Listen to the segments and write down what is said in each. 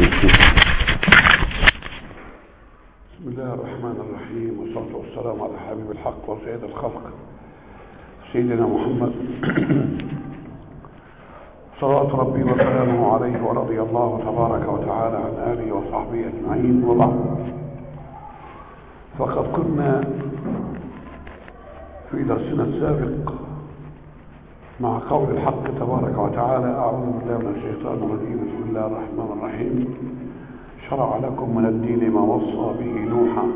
بسم الله الرحمن الرحيم والصلاة والسلام على حبيب الحق وسيد الخلق سيدنا محمد صلوات ربي وسلامه عليه ورضي الله تبارك وتعالى عن آله وصحبه أجمعين وبعد فقد كنا في درسنا السابق مع قول الحق تبارك وتعالى أعوذ بالله من الشيطان الرجيم بسم الله الرحمن الرحيم شرع لكم من الدين ما وصى به نوحا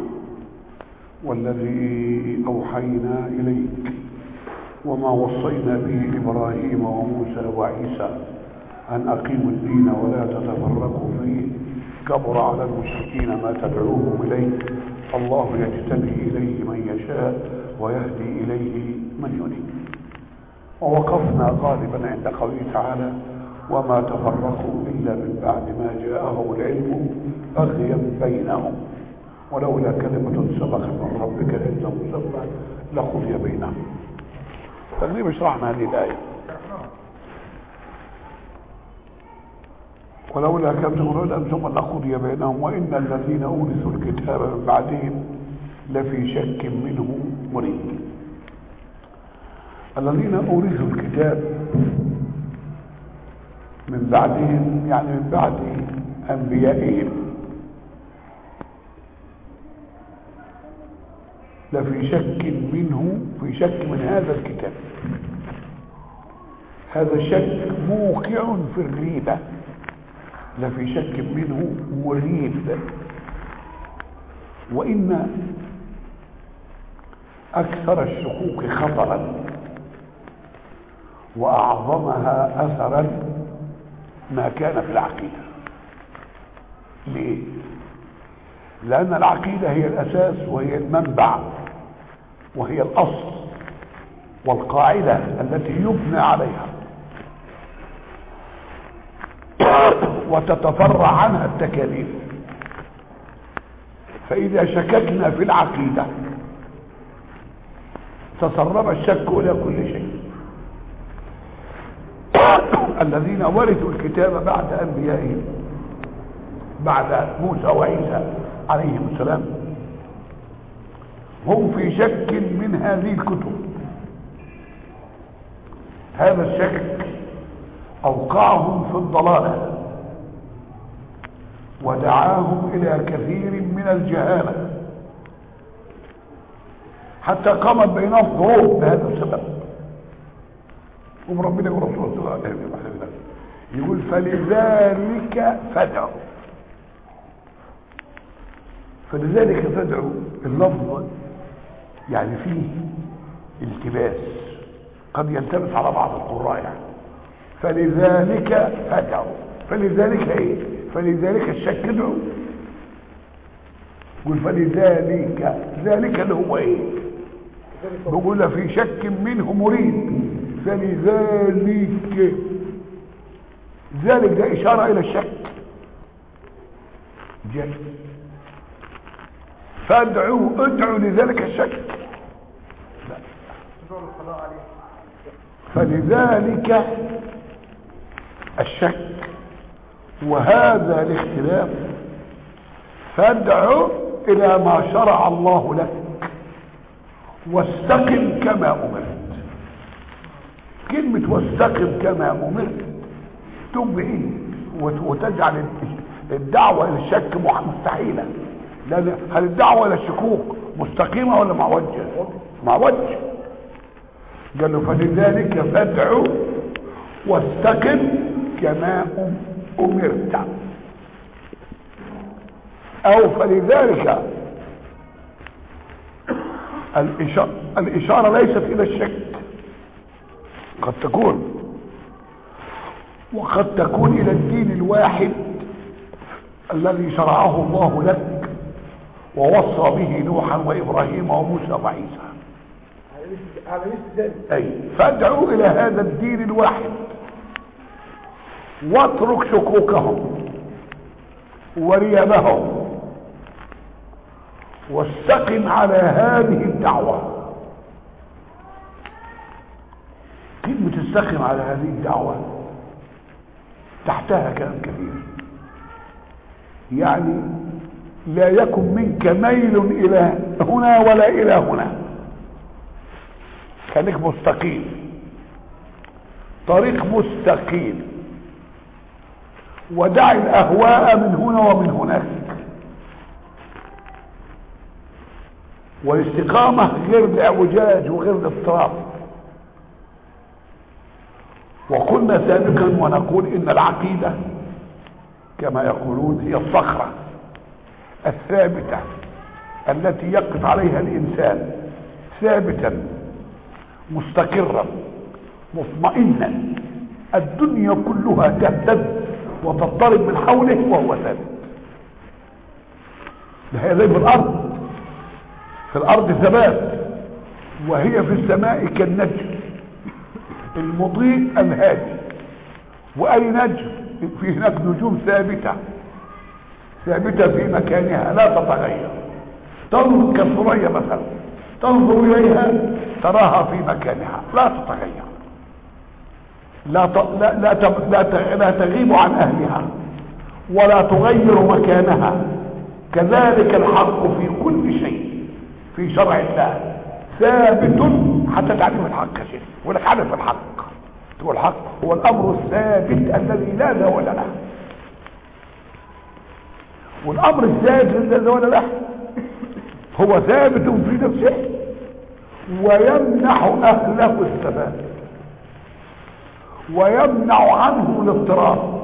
والذي أوحينا إليك وما وصينا به إبراهيم وموسى وعيسى أن أقيموا الدين ولا تتفرقوا فيه كبر على المشركين ما تدعوهم إليه الله يجتبي إليه من يشاء ويهدي إليه من ينيب ووقفنا غالبا عند قوله تعالى وما تفرقوا إلا من بعد ما جاءهم العلم بغيا بينهم ولولا كلمة سبقت من ربك لإنه مسمى لقضي بينهم تقريبا شرحنا هذه الآية ولولا كلمة من ثم لقضي بينهم وإن الذين أورثوا الكتاب من بعدهم لفي شك منه مريب الذين أورثوا الكتاب من بعدهم يعني من بعد أنبيائهم لفي شك منه في شك من هذا الكتاب هذا الشك موقع في الريبة لفي شك منه مريب وإن أكثر الشكوك خطرا وأعظمها أثرا ما كان في العقيدة ليه لأن العقيدة هي الأساس وهي المنبع وهي الأصل والقاعدة التي يبنى عليها وتتفرع عنها التكاليف فإذا شككنا في العقيدة تسرب الشك إلى كل شيء الذين ورثوا الكتاب بعد أنبيائهم بعد موسى وعيسى عليهم السلام هم في شك من هذه الكتب هذا الشك أوقعهم في الضلالة ودعاهم إلى كثير من الجهالة حتى قامت بينهم حروب بهذا السبب وربنا يقول رسول الله عليه وسلم يقول فلذلك فادعوا فلذلك فادعوا اللفظ يعني فيه التباس قد يلتبس على بعض القراء يعني فلذلك فادعوا فلذلك ايه فلذلك الشك ادعوا يقول فلذلك ذلك اللي هو ايه بيقول في شك منه مريد فلذلك ذلك ده اشاره الى الشك جل فادعوا ادعوا لذلك الشك لا فلذلك الشك وهذا الاختلاف فادعوا الى ما شرع الله لك واستقم كما امرت كلمة واستقم كما امرت تبعي وتجعل الدعوة الى الشك مستحيلة لان هل الدعوة الى الشكوك مستقيمة ولا معوجة معوجة قال له فلذلك فادعوا واستقم كما امرت او فلذلك الإشارة, الإشارة ليست إلى الشك قد تكون وقد تكون إلى الدين الواحد الذي شرعه الله لك ووصى به نوحا وإبراهيم وموسى وعيسى أي فادعوا إلى هذا الدين الواحد واترك شكوكهم وريبهم واستقم على هذه الدعوة كلمة استقم على هذه الدعوة تحتها كلام كثير يعني لا يكن منك ميل الى هنا ولا الى هنا خليك مستقيم طريق مستقيم ودع الاهواء من هنا ومن هناك والاستقامة غير الاعوجاج وغير الاضطراب وقلنا سابقا ونقول ان العقيدة كما يقولون هي الصخرة الثابتة التي يقف عليها الانسان ثابتا مستقرا مطمئنا الدنيا كلها تهتز وتضطرب من حوله وهو ثابت ده هي زي في الارض في الارض ثبات وهي في السماء كالنجم المضيء الهادي واي نجم في هناك نجوم ثابتة ثابتة في مكانها لا تتغير تنظر كالثريا مثلا تنظر اليها تراها في مكانها لا تتغير لا ت... لا لا, ت... لا, ت... لا تغيب عن اهلها ولا تغير مكانها كذلك الحق في كل شيء في شرع الله ثابت حتى تعرف الحق شيء يقول لك عارف الحق تقول الحق هو الامر الثابت الذي لا زوال له والامر الثابت الذي لا زوال له هو ثابت في نفسه ويمنح اهله الثبات ويمنع عنه الاضطراب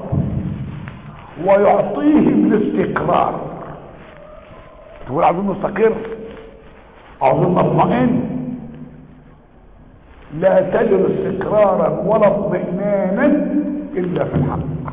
ويعطيهم الاستقرار تقول عاوزين نستقر عاوزين نطمئن لا تجد استقرارا ولا اطمئنانا الا في الحق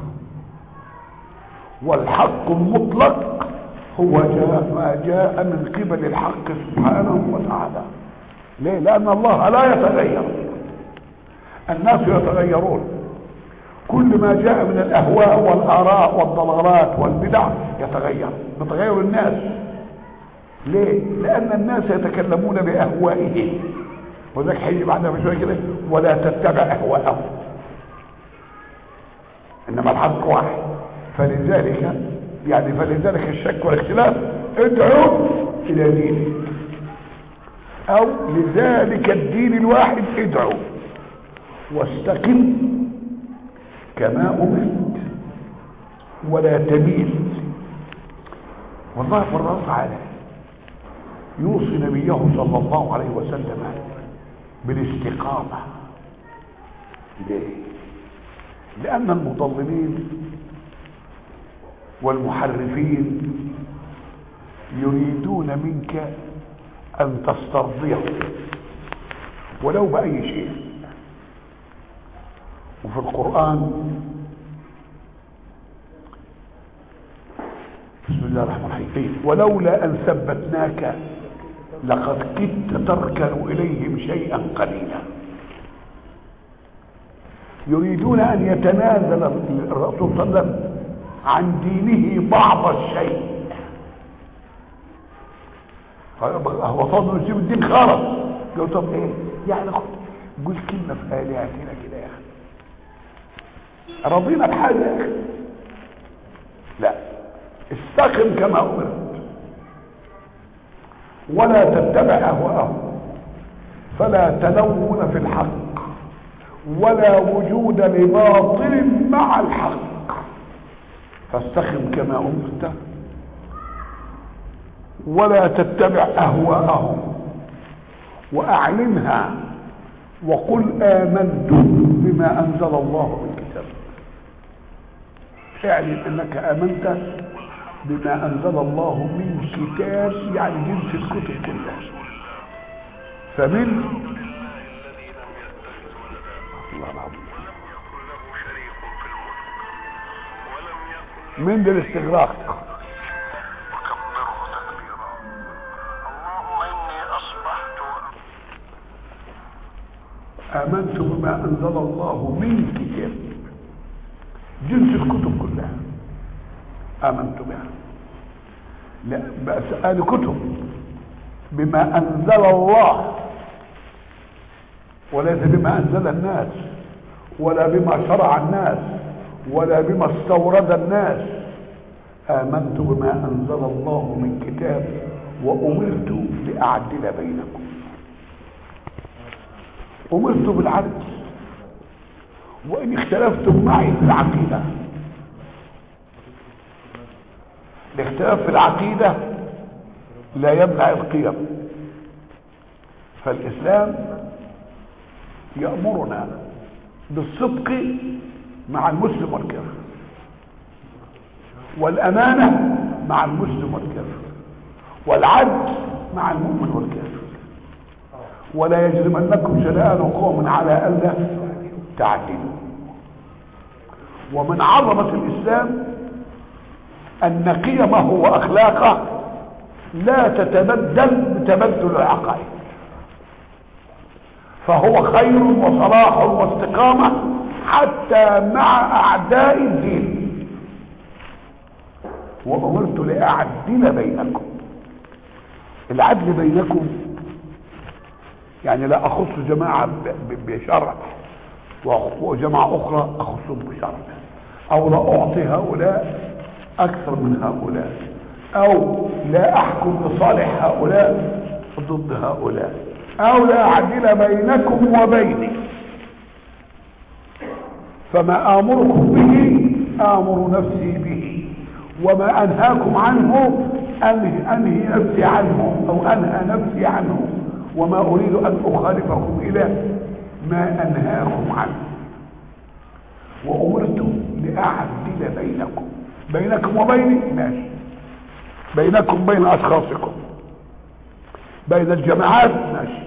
والحق المطلق هو جاء ما جاء من قبل الحق سبحانه وتعالى ليه لان الله لا يتغير الناس يتغيرون كل ما جاء من الاهواء والاراء والضلالات والبدع يتغير بتغير الناس ليه لان الناس يتكلمون باهوائهم وذلك حي بعدها بشويه كده ولا تتبع اهواءهم انما الحق واحد فلذلك يعني فلذلك الشك والاختلاف ادعوا الى دينك او لذلك الدين الواحد ادعوا واستقم كما امرت ولا تميل والله فرط تعالى يوصي نبيه صلى الله عليه وسلم بالاستقامة ليه لأن المضللين والمحرفين يريدون منك أن تسترضيهم ولو بأي شيء وفي القرآن بسم الله الرحمن الرحيم ولولا أن ثبتناك لقد كدت تركن إليهم شيئا قليلا يريدون أن يتنازل الرسول صلى الله عليه وسلم عن دينه بعض الشيء هو فضل يسيب الدين خالص قالوا طب ايه يعني خد قول كلمة في آلهتنا كده يا أخي رضينا بحاجة يا أخي لا استقم كما أمرت ولا تتبع اهواءهم فلا تلون في الحق ولا وجود لباطل مع الحق فاستقم كما امرت ولا تتبع اهواءهم واعلنها وقل امنت بما انزل الله من كتاب اعلن انك امنت بما انزل الله من كتاب يعني جنس الكتب كلها فمن الله العظيم من ده الاستغراق وكبره تكبيرا اللهم اني اصبحت امنت بما انزل الله من كتاب جنس الكتب كلها امنت بها لا بس قال كتب بما انزل الله وليس بما انزل الناس ولا بما شرع الناس ولا بما استورد الناس آمنت بما أنزل الله من كتاب وأمرت لأعدل بينكم أمرت بالعدل وإن اختلفتم معي في العقيدة الاختلاف في العقيدة لا يمنع القيم فالإسلام يأمرنا بالصدق مع المسلم والكافر والأمانة مع المسلم والكافر والعدل مع المؤمن والكافر ولا يجرمنكم شنآن قوم على ألا تعدلوا ومن عظمة الإسلام أن قيمه وأخلاقه لا تتبدل بتبدل العقائد فهو خير وصلاح واستقامة حتى مع أعداء الدين وأمرت لأعدل بينكم العدل بينكم يعني لا أخص جماعة بشرع وجماعة أخرى أخصهم بشرع أو لا أعطي هؤلاء أكثر من هؤلاء أو لا أحكم بصالح هؤلاء ضد هؤلاء أو لا أعدل بينكم وبيني فما آمركم به آمر نفسي به وما أنهاكم عنه أنهي, أنهي نفسي عنه أو أنهى نفسي عنه وما أريد أن أخالفكم إلى ما أنهاكم عنه وأمرت لأعدل بينكم بينكم وبيني ماشي بينكم بين أشخاصكم بين الجماعات ماشي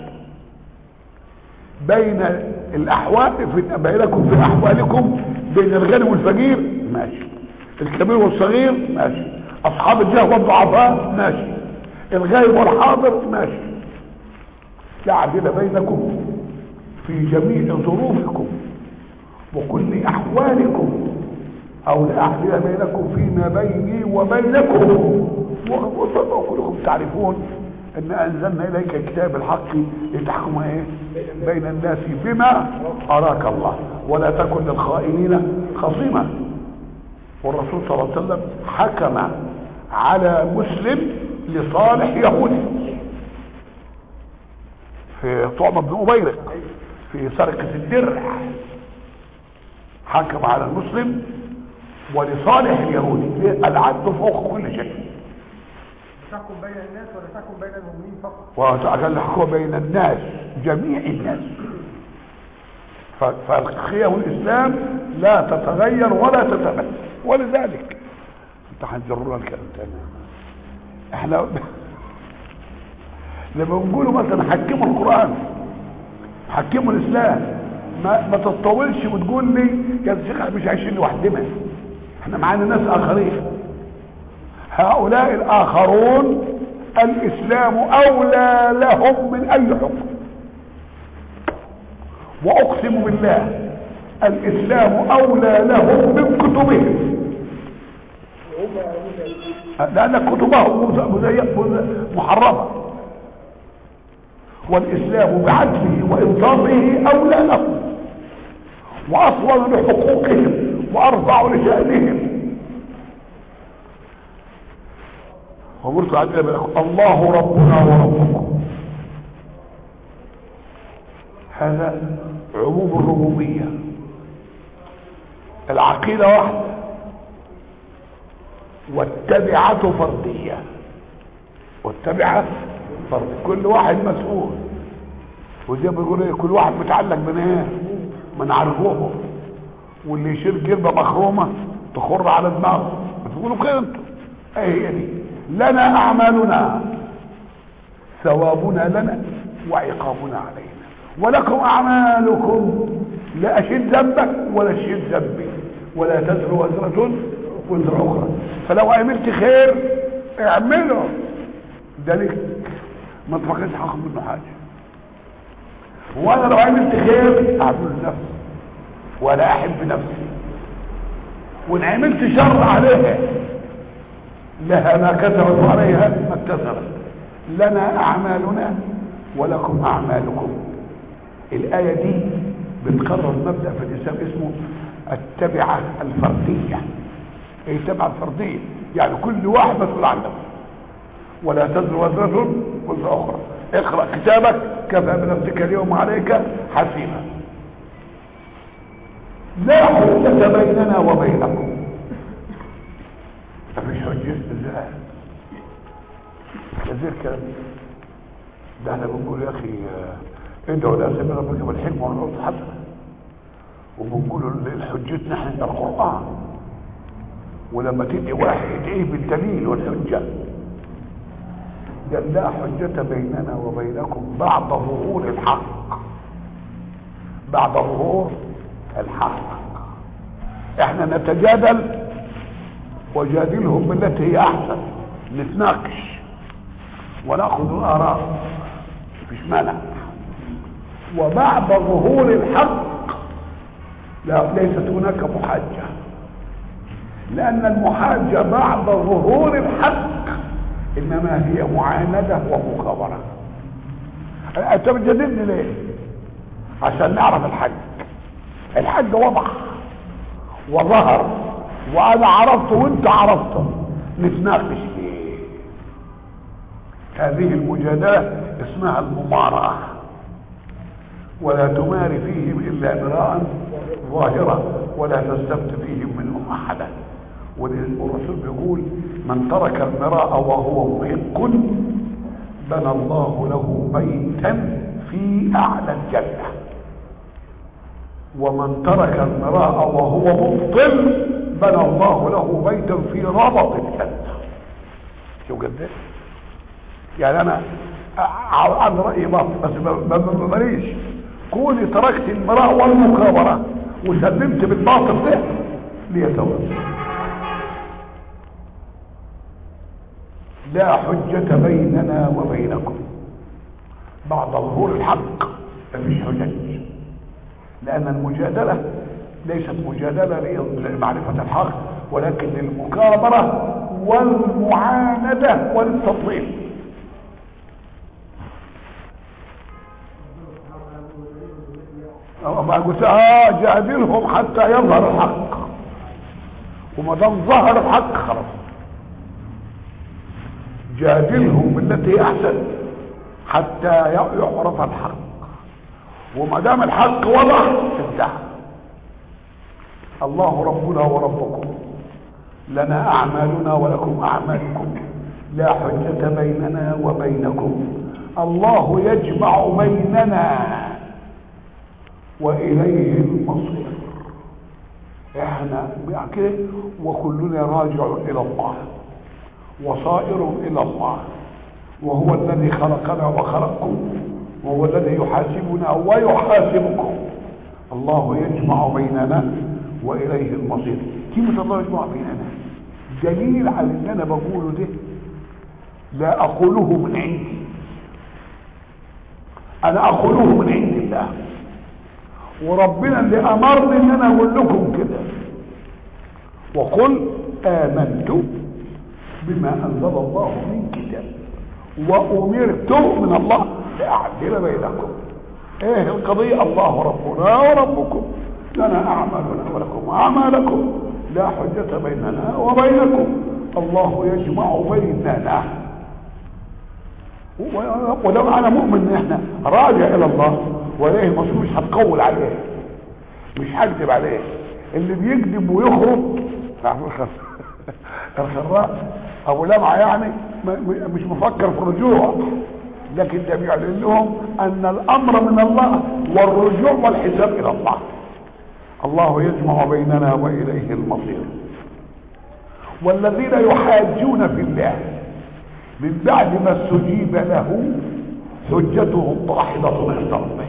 بين الأحوال في بينكم في أحوالكم بين الغني والفقير ماشي الكبير والصغير ماشي أصحاب الجاه والضعفاء ماشي الغايب والحاضر ماشي يعدل بينكم في جميع ظروفكم وكل أحوالكم أو لأعدل بينكم فيما بيني وبينكم وكلكم تعرفون ان انزلنا اليك الكتاب الحق لتحكم ايه بين الناس بما اراك الله ولا تكن للخائنين خصيما والرسول صلى الله عليه وسلم حكم على مسلم لصالح يهودي في طعم بن أبيرق في سرقة الدرع حكم على المسلم ولصالح اليهودي العدل فوق كل شيء تحكم بين الناس ولا تحكم بين المؤمنين فقط وتعالى الحكم بين الناس جميع الناس فالقيم الاسلام لا تتغير ولا تتبدل ولذلك انت هتجرنا الكلام تاني احنا لما بنقولوا مثلا حكموا القران حكموا الاسلام ما, ما تطولش وتقول لي يا شيخ احنا مش عايشين لوحدنا احنا معانا ناس اخرين هؤلاء الاخرون الاسلام اولى لهم من اي حكم واقسم بالله الاسلام اولى لهم من كتبهم لان كتبهم محرمه والاسلام بعدله وانصافه اولى لهم واصول لحقوقهم وارفع لشانهم وقلت عدل بينكم الله ربنا وربكم هذا عموم الربوبية العقيدة واحدة والتبعة فردية والتبعة فرد كل واحد مسؤول وزي ما بيقول ايه كل واحد متعلق من ايه من عرجوه واللي يشيل جلبه مخرومه تخر على دماغه بتقولوا كده انتوا ايه هي دي لنا اعمالنا ثوابنا لنا وعقابنا علينا ولكم اعمالكم لا اشد ذنبك ولا اشد ذنبي ولا تزر وزرة وزر اخرى فلو عملت خير اعمله ده لك ما تفكرش هاخد منه حاجه وانا لو عملت خير اعمل لنفسي ولا احب نفسي وان عملت شر عليها لها ما كسبت وعليها ما اكتسبت لنا اعمالنا ولكم اعمالكم الايه دي بتقرر مبدا في الاسلام اسمه التبعه الفرديه ايه التبعه الفرديه يعني كل واحد مسؤول عن نفسه ولا تزر وزرة وزر أخرى اقرأ كتابك كفى بنفسك اليوم عليك حسيبا لا حجة بيننا وبينكم مفيش حجة ازاي كثير كلام ده احنا بنقول يا اخي آه، ادعوا الى سبيل ربك بالحكمه والعرض حسنه وبنقول حجتنا احنا القران ولما تدعي واحد ادعيه بالدليل والحجه قال لا حجة بيننا وبينكم بعد ظهور الحق بعد ظهور الحق احنا نتجادل وجادلهم بالتي هي احسن نتناقش وناخذ الاراء مفيش مانع وبعد ظهور الحق لا ليست هناك محاجه لان المحاجه بعد ظهور الحق انما هي معانده ومخابره انت بتجادلني ليه عشان نعرف الحج الحج وضح وظهر وانا عرفته وانت عرفته نتناقش فيه هذه المجادله اسمها المماراه ولا تماري فيهم الا مراء ظاهرا ولا تستبت فيهم منهم احدا والرسول بيقول من ترك المراء وهو محق بنى الله له بيتا في اعلى الجنه ومن ترك المراء وهو مبطل بنى الله له بيتا في ربط الجنه شو قد إيه؟ يعني انا عن رايي باطل بس ما- ما- ماليش كوني تركت المراء والمكابره وسلمت بالباطل ده ليتوب لا حجة بيننا وبينكم بعد ظهور الحق مفيش حجج لأن المجادلة ليست مجادلة لمعرفة الحق ولكن للمكابرة والمعاندة والتضليل ما قلت اه جادلهم حتى يظهر الحق وما دام ظهر الحق خلاص جادلهم بالتي هي احسن حتى يعرف الحق وما دام الحق وضح انتهى الله ربنا وربكم لنا اعمالنا ولكم اعمالكم لا حجة بيننا وبينكم الله يجمع بيننا واليه المصير احنا كده وكلنا راجع الى الله وصائر الى الله وهو الذي خلقنا وخلقكم وهو الذي يحاسبنا ويحاسبكم الله يجمع بيننا واليه المصير كلمة الله يجمع بيننا دليل على اللي انا بقوله ده لا اقوله من عندي انا اقوله من عند الله وربنا اللي امرني ان انا اقول لكم كده وقل امنت بما انزل الله من كتاب وامرت من الله لاعدل بينكم ايه القضيه الله ربنا وربكم لنا اعمالنا ولكم اعمالكم لا حجه بيننا وبينكم الله يجمع بيننا ولو انا مؤمن ان احنا راجع الى الله واليه المصير مش هتقول عليه مش هكذب عليه اللي بيكذب ويخرج الخراء ابو لمعه يعني م- م- مش مفكر في الرجوع لكن ده بيعلن لهم ان الامر من الله والرجوع والحساب الى الله الله يجمع بيننا واليه المصير والذين يحاجون في الله من بعد ما استجيب له حجتهم ضاحضة عند ربهم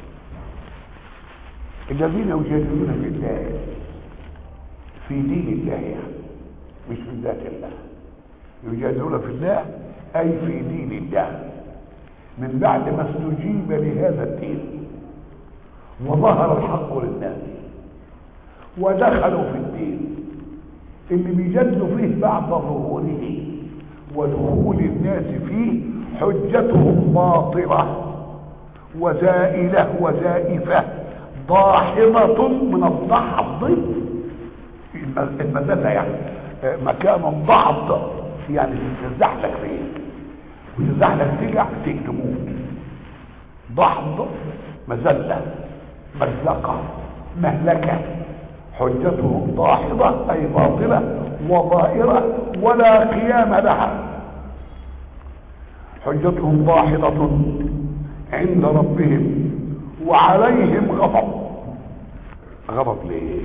الذين يجادلون في الله في دين الله يعني مش في ذات الله يجادلون في الله أي في دين الله من بعد ما استجيب لهذا الدين وظهر الحق للناس ودخلوا في الدين اللي بيجادلوا فيه بعد ظهوره ودخول الناس فيه حجتهم باطلة وزائلة وزائفة ضاحضة من الضحض المذلة يعني آه، مكان ضعض يعني تتزحلق فيه وتتزحلق تقع تموت ضحض مزلة مزقة مهلكة حجتهم ضاحضة أي باطلة وضائرة ولا قيام لها حجتهم ضاحضة عند ربهم وعليهم غضب غضب ليه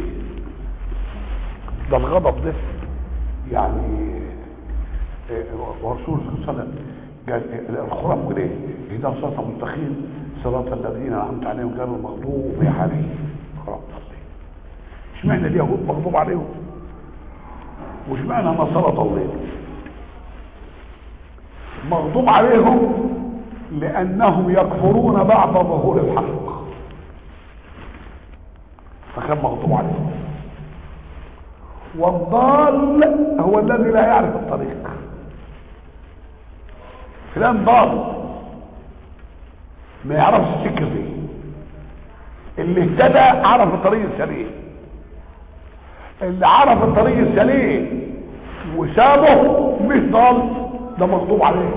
ده الغضب ده يعني إيه، ورسول صلى الله عليه وسلم قال إيه، القرآن بيقول ايه اهدنا صراط المستقيم صراط الذين انعمت عليهم غير المغضوب عليهم القرآن اشمعنى اليهود مغضوب عليهم واشمعنى نصارى ضالين مغضوب عليهم لانهم يكفرون بعد ظهور الحق فكان مغضوب عليهم والضال هو الذي لا يعرف الطريق فلان ضال ما يعرفش السكه فيه اللي اهتدى عرف الطريق السليم اللي عرف الطريق السليم وسابه مش ضال ده مغضوب عليه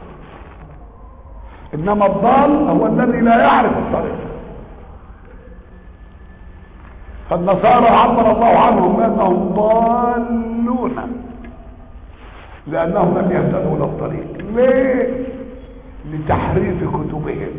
انما الضال هو الذي لا يعرف الطريق فالنصارى عبر الله عنهم بانهم ضالون لانهم لم يهتدوا الى الطريق ليه لتحريف كتبهم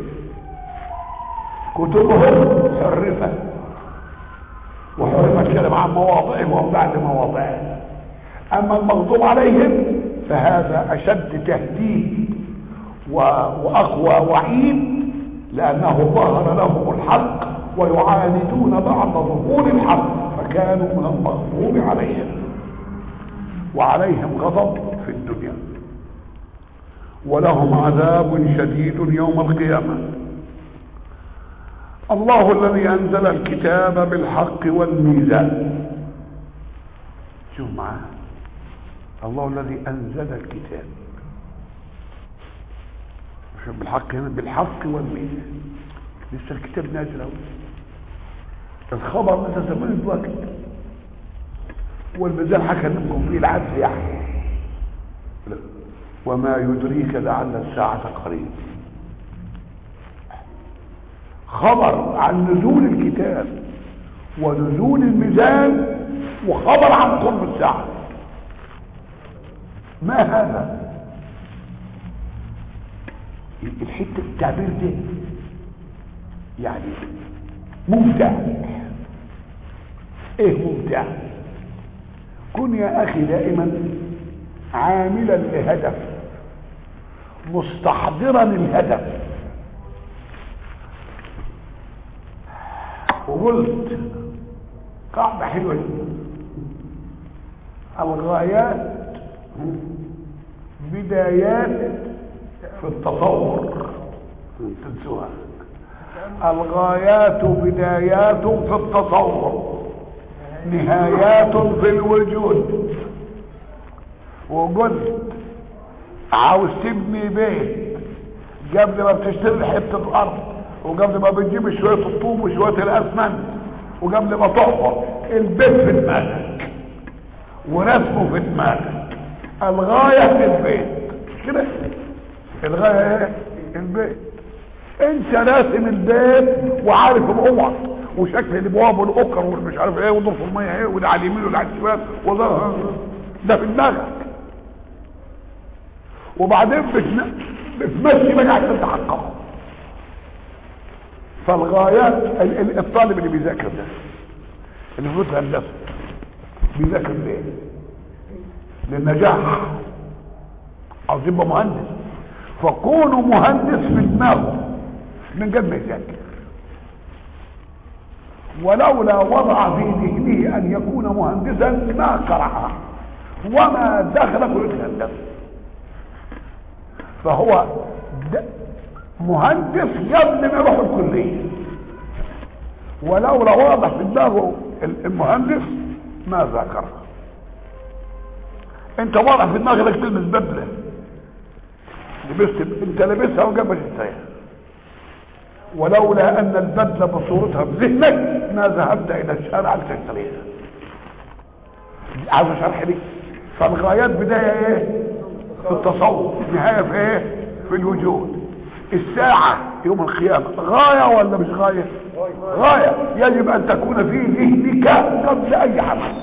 كتبهم حرفت وحرم الكلام عن مواضعه وبعد مواضعه اما المغضوب عليهم فهذا اشد تهديد و- واقوى وعيد لانه ظهر لهم الحق ويعاندون بعد ظهور الحق فكانوا من المغضوب عليهم وعليهم غضب في الدنيا ولهم عذاب شديد يوم القيامه الله الذي انزل الكتاب بالحق والميزان شوف معاه الله الذي انزل الكتاب شوف بالحق هنا بالحق والميزان لسه الكتاب نازل اهو الخبر لسه زمان الوقت والميزان حكى لكم فيه العدل يعني لا. وما يدريك لعل الساعة قريب خبر عن نزول الكتاب ونزول الميزان وخبر عن قرب الساعة ما هذا الحتة التعبير ده يعني ممتع ايه ممتع كن يا اخي دائما عاملا لهدف مستحضرا الهدف وقلت قاعدة حلوة جدا. الغايات بدايات في التصور تنسوها الغايات بدايات في التصور نهايات في الوجود وقلت عاوز تبني بيت قبل ما بتشتري حته ارض وقبل ما بتجيب شويه الطوب وشويه الاسمنت وقبل ما تحفر البيت في دماغك ورسمه في دماغك الغايه في البيت مش كده الغايه ايه البيت انت راسم البيت وعارف الاوض وشكل الابواب والاكر والمش عارف ايه ودور في الميه ايه وده على اليمين وده على الشمال وده ده في دماغك وبعدين بتن- بتمشي بقى عشان تحققه فالغايات ال- ال- الطالب اللي بيذاكر ده اللي في هندسه بيذاكر ليه؟ للنجاح عاوز يبقى مهندس فكونه مهندس في دماغه من قبل ما يذاكر ولولا وضع في ذهنه ان يكون مهندسا ما قرأها وما دخل كلية الهندسة فهو د- مهندس قبل ما يروح الكلية ولولا واضح في دماغه ال- المهندس ما ذاكر انت واضح في دماغك انك تلبس بدله لبست انت لابسها وقبل ما تشتريها ولولا ان البدله بصورتها في ذهنك ما ذهبت الى الشارع لتشتريها عاوز شرح لي فالغايات بداية ايه في التصور النهاية في ايه في الوجود الساعة يوم القيامة غاية ولا مش غاية غاية يجب ان تكون في ذهنك قبل اي عمل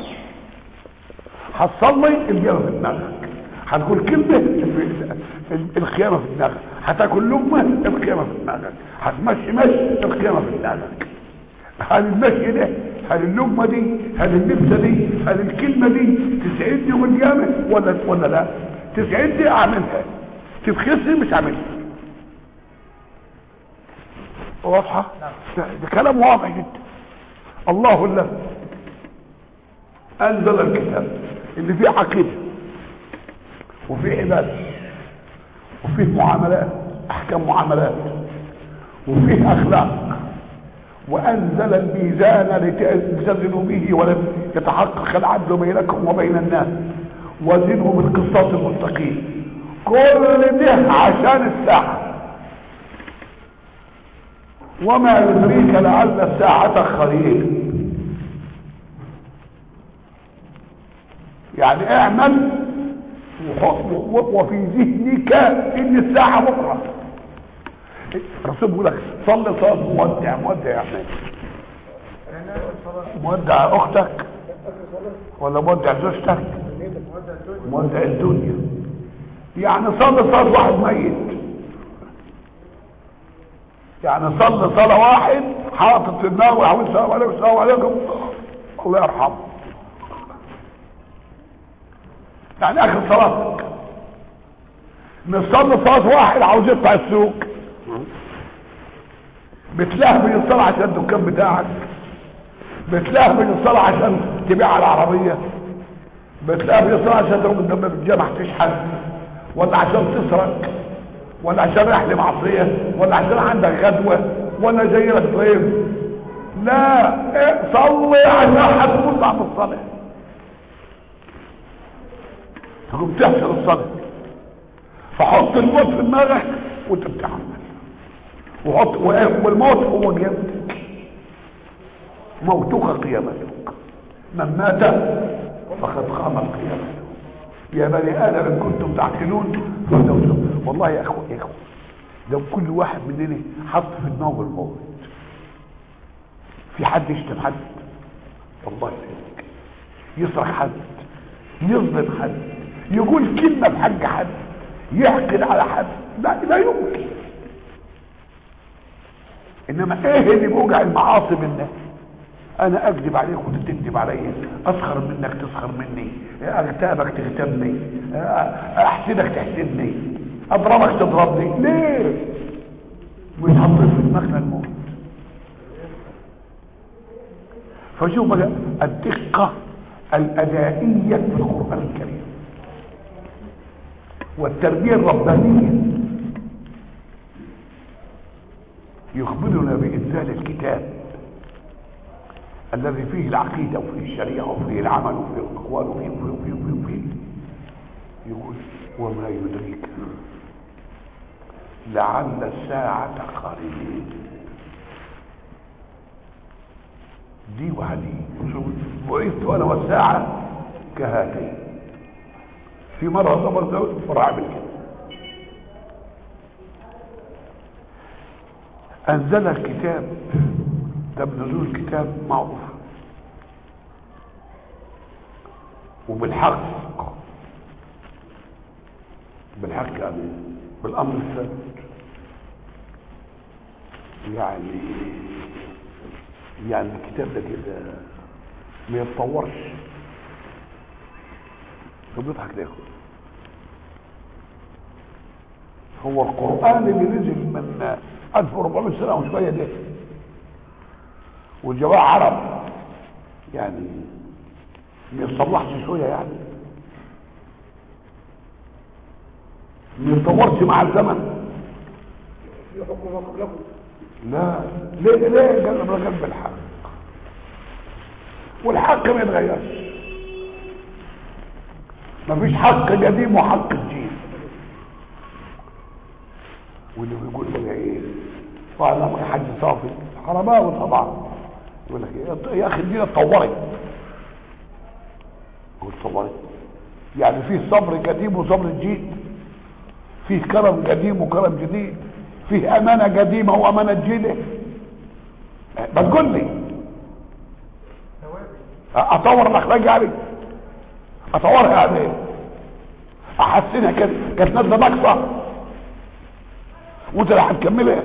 هتصلي القيامة في دماغك هتقول كلمة ال- ال- القيامة في دماغك هتاكل لقمة القيامة في دماغك هتمشي مشي القيامة في دماغك هل المشي ده هل اللقمة دي هل اللبسة دي هل الكلمة دي تسعدني يوم القيامة ولا ولا لا تسعدني اعملها تبخسني مش اعملها واضحة ده, ده كلام واضح جدا الله الذي انزل الكتاب اللي فيه عقيده وفيه عباده وفيه معاملات احكام معاملات وفيه اخلاق وانزل الميزان لتزنوا به ولم يتحقق العدل بينكم وبين الناس وزنوا بالقسطاس المستقيم كل ده عشان الساعه وما يدريك لعل الساعه قريب يعني اعمل وحط- و- وفي ذهنك ان الساعه بكره الرسول بيقول لك صلي صلاه مودع مودع يا احمد يعني اخر صلاه مودع اختك ولا مودع زوجتك مودع الدنيا مودع الدنيا يعني صلي صلاه واحد ميت يعني صلي صلاه واحد حاطط في دماغه ويقول السلام عليكم السلام عليكم الله يرحمه يعني اخر صلاتك نصلي صلاه واحد عاوز يطلع السوق بتلهبل الصلاه عشان الدكان بتاعك بتلهبل الصلاه عشان تبيع على العربيه بتلهبل الصلاه عشان تروح قدام باب الجامع تشحن ولا عشان تسرق ولا عشان رايح لمعصيه ولا عشان عندك غدوه ولا جاي لك ضيف لا إيه، صلي عشان هتموت بعد الصلاه تقوم تحسن الصلاه فحط الموت في دماغك وانت بتعمل وحط وإيه؟ والموت هو قيامتك موتك قيامتك من مات فقد قامت قيامته يا بني ادم ان كنتم تعقلون فلتوتوا والله يا اخوه يا اخوه لو كل واحد مننا حط في دماغه الموت في حد يشتم حد والله يسلمك يسرق حد يظلم حد يقول كلمه في حق حد يحقد على حد لا لا يمكن انما ايه اللي بوجع المعاصي بالناس انا اكذب عليك وانت تكذب عليا اسخر منك تسخر مني اغتابك تغتابني احسدك تحسدني اضربك تضربني ليه مش حاطين في دماغنا الموت فشوف بقى الدقة الأدائية في القرآن الكريم والتربية الربانية يخبرنا بإنزال الكتاب الذي فيه العقيدة وفيه الشريعة وفيه العمل وفيه الأقوال وفيه وفيه وفيه وفيه, وفيه. يقول وما يدريك لعل الساعة قريب دي وهدي شوف بعثت انا والساعة كهاتين في مرة ضمر زوج مرة عامل كده انزل الكتاب ده بنزول الكتاب معروف وبالحق بالحق يعني بالامر الثابت يعني يعني الكتاب ده كده ما يتطورش طب بيضحك ليه هو القرآن اللي نزل من 1400 سنة وشوية ده والجماعة عرب يعني ما يتصلحش شوية يعني ما يتطورش مع الزمن في حكم ما قبلكم لا ليه ليه قال الرجل بالحق والحق ما يتغيرش مفيش حق قديم وحق جديد واللي بيقول بقى ايه طبعا حد صافي حرماوي طبعا يقول لك إيه يا اخي الدنيا اتطورت يقول اتطورت يعني فيه صبر قديم وصبر جديد فيه كرم قديم وكرم جديد فيه امانه قديمه وامانه جديده ما تقول لي ثوابت اطور الاخلاق يعني اطورها يعني ايه احسنها كده كانت نازله ناقصه وانت اللي هتكملها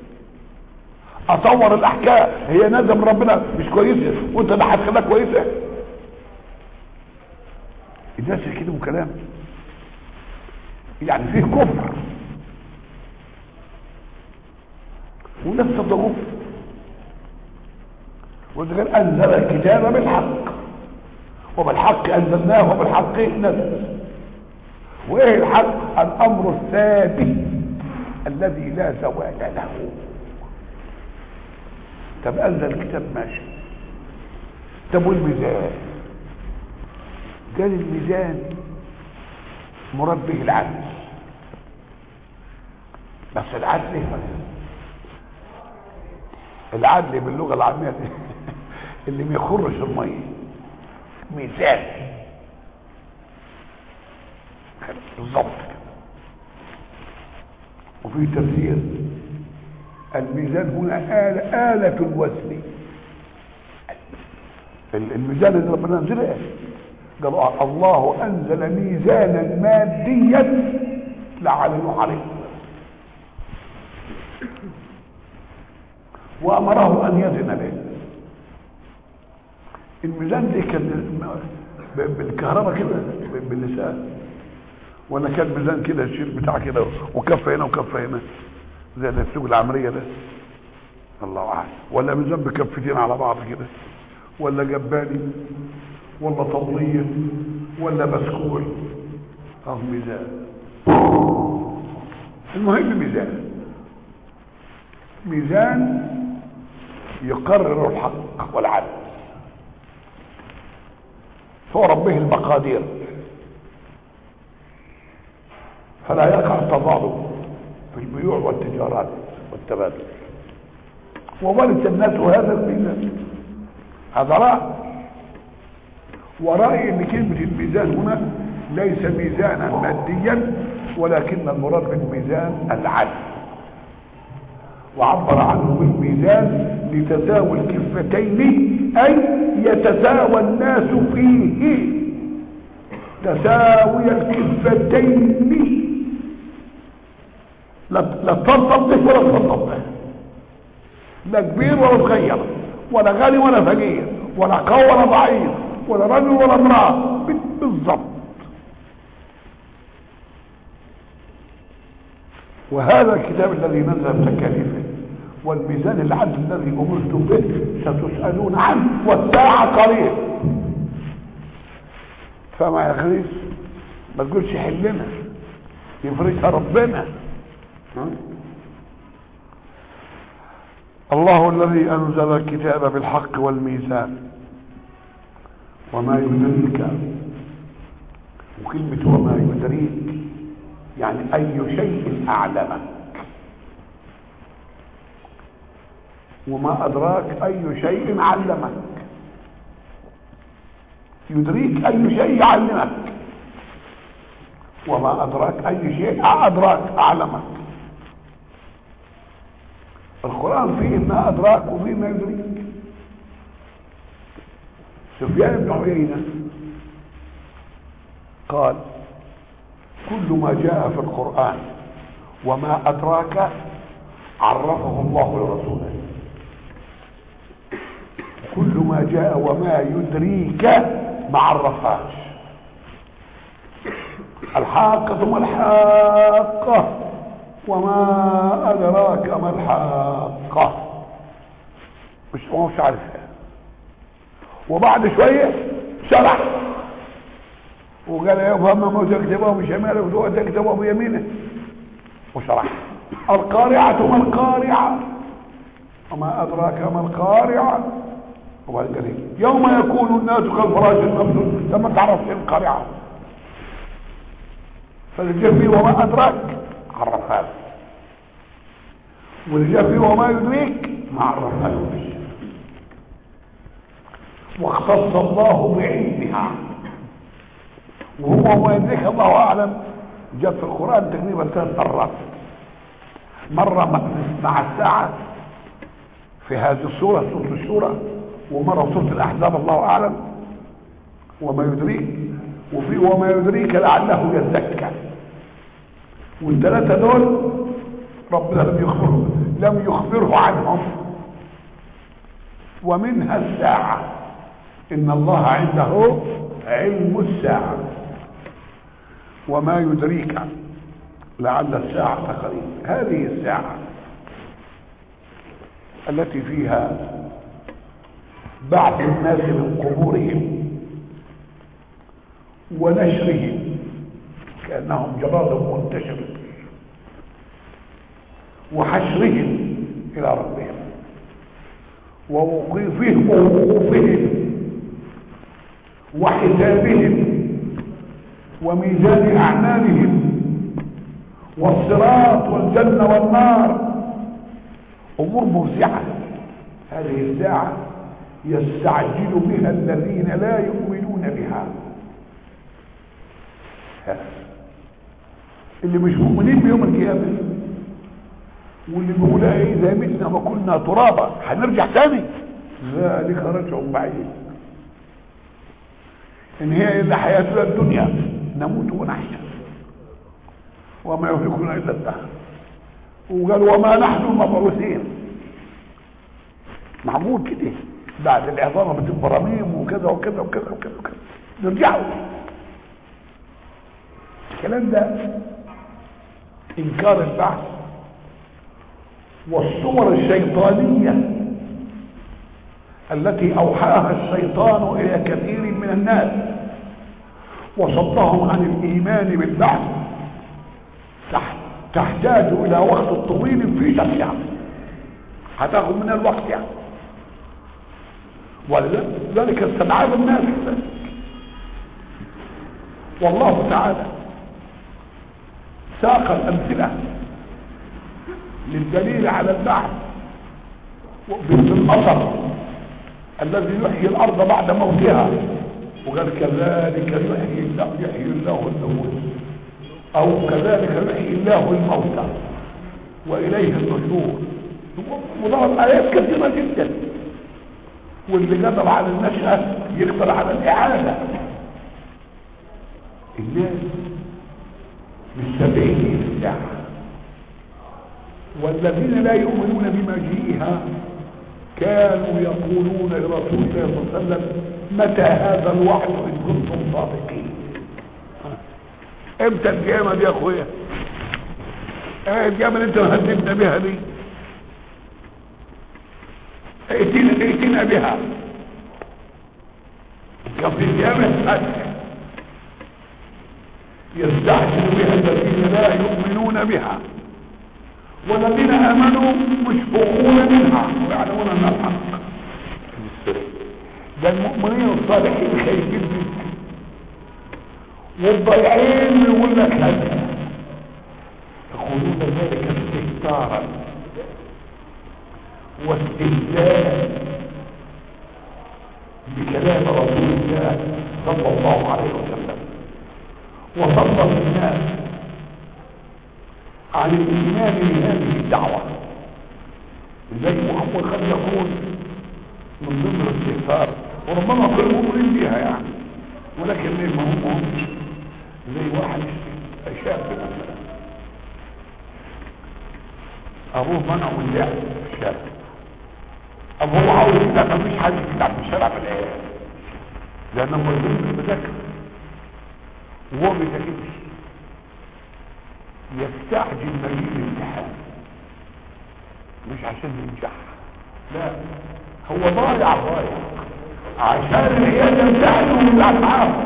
اطور الاحكام هي نازله من ربنا مش كويسه وانت اللي هتخليها كويسه الناس يكتبوا كلام يعني فيه كفر وناس صدقوه وإذا قال أنزل الكتاب بالحق وبالحق أنزلناه وبالحق نزل وإيه الحق الأمر الثابت الذي لا زوال له طب أنزل الكتاب ماشي طب والميزان قال الميزان مراد به العدل بس العدل ايه بس العدل باللغه العاميه دي اللي ما يخرش الميه ميزان بالظبط كده. وفي تفسير الميزان هنا آلة آلة الوزن ال- الميزان اللي ربنا انزله قال آه، الله انزل ميزانا ماديا لعله عليه وامره ان يزن به الميزان دي كان ب- بالكهرباء كده ب- باللسان ولا كان ميزان كده الشيل بتاع كده وكفه هنا وكفه هنا زي اللي السوق العمريه ده الله اعلم ولا ميزان بكفتين على بعض كده ولا جباني ولا طبليه ولا بسكول اه ميزان المهم ميزان ميزان يقرر الحق والعدل تعرف به المقادير فلا يقع التضارب في البيوع والتجارات والتبادل وورث الناس هذا الميزان هذا رأي ورأي ان كلمة الميزان هنا ليس ميزانا ماديا ولكن المراد بالميزان العدل وعبر عنه بالميزان لتساوي الكفتين اي يتساوى الناس فيه تساوي الكفتين لا لا ترتب به ولا ترتب به لا كبير ولا صغير ولا غني ولا فقير ولا قوي ولا ضعيف ولا رجل ولا امراه بالضبط وهذا الكتاب الذي نزل بتكاليفه والميزان العدل الذي امرتم به ستسالون عنه والساعه قريب فما يا غريب ما تقولش حلنا يفرجها ربنا ها؟ الله الذي انزل الكتاب بالحق والميزان وما يدريك وكلمه وما يدريك يعني اي شيء اعلمك وما ادراك اي شيء علمك يدريك اي شيء يعلمك وما ادراك اي شيء ادراك اعلمك القران فيه ما ادراك وفيه ما يدريك سفيان بن عيينه قال كل ما جاء في القران وما ادراك عرفه الله لرسوله كل ما جاء وما يدريك ما عرفهاش الحاقة ما الحاقة وما أدراك ما الحاقة مش هو مش عارفها وبعد شوية شرح وقال يا فهم ما تكتبه بشماله ودوء تكتبه بيمينه وشرح القارعة ما القارعة وما أدراك ما القارعة وبعد قال إيه؟ يوم يكون الناس كالفراش المبثوث لما تعرف ايه القارعة فالجفي وما أدراك عرف هذا والجفي وما يدريك ما عرف هذا واختص الله بعلمها وهو ما يدرك الله اعلم جاء في القران تقريبا ثلاث مرات مره مع- مع الساعه في هذه السوره سوره الشورى ومره سوره الاحزاب الله اعلم وما يدريك وفي وما يدريك لعله يزكى والثلاثه دول ربنا لم يخبره لم يخبره عنهم ومنها الساعه ان الله عنده علم الساعه وما يدريك لعل الساعه قريب هذه الساعه التي فيها بعض الناس من قبورهم ونشرهم كأنهم جراد منتشر وحشرهم إلى ربهم ووقوفهم ووقوفهم وحسابهم وميزان أعمالهم والصراط والجنة والنار أمور مفزعة هذه الساعة يستعجل بها الذين لا يؤمنون بها اللي مش مؤمنين بيوم القيامة واللي بيقول ايه اذا متنا وكنا ترابا هنرجع تاني ذلك رجع بعيد ان هي الا حياتنا الدنيا نموت ونحيا وما يهلكنا الا الدهر وقال وما نحن مبعوثين معمول كده بعد العظام بتبقى رميم وكذا وكذا وكذا وكذا وكذا نرجعوا الكلام ده انكار البعث والصور الشيطانية التي اوحاها الشيطان الى كثير من الناس وصدهم عن الايمان بالبعث تح- تحتاج الى وقت طويل في شرحها هتاخد من الوقت يعني ولذلك استدعاب الناس والله تعالى ساق الامثله للدليل على البعث بالمطر الذي يحيي الارض بعد موتها وقال كذلك يحيي الله يحيي الله الموت او كذلك يحيي الله الموتى واليه النشور وضرب ايات كثيره جدا واللي قدر على النشأة يقدر على الإعادة الناس مستبعدين الساعة والذين لا يؤمنون بمجيئها كانوا يقولون لرسول الله صلى الله عليه وسلم متى هذا الوعد ان كنتم صادقين امتى القيامه دي يا اخويا ايه القيامه اللي انت مهددنا بها دي ائتنا ائتنا بها كان في القيامه فتح يستعجل بها الذين لا يؤمنون بها والذين امنوا مشفقون منها ويعلمون انها الحق ده المؤمنين الصالحين خايفين منك والضيعين يقول لك هذا يقولون ذلك استهتارا واستهزاء بكلام رسول الله صلى الله عليه وسلم وصدق الناس عن الايمان بهذه الدعوه زي محمد قد يكون من ضمن الاستهتار وربما كل مؤمنين بها يعني ولكن ليه ما هم زي واحد شاب مثلا ابوه منعه من اللعب في الشارع ابوه عاوز يلعب ما فيش حد يلعب في الشارع في الايه لانه مظلوم بالمذاكره وهو ما بيذاكرش يستعجل مجيء الامتحان مش عشان ينجح لا هو ضايع ضايع عشان العيال يمتحنوا ويلعب معاهم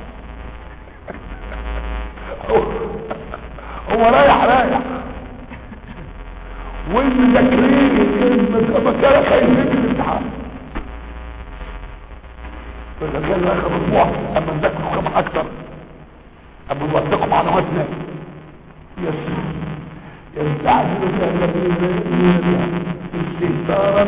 هو رايح رايح والمذاكرين المذاكرة خايفين من الامتحان فالرجال اخر اسبوع اما نذاكروا كم اكتر اما نوثقوا معلوماتنا يس يستعجل بها الذين لا يؤمنون بها استهتارا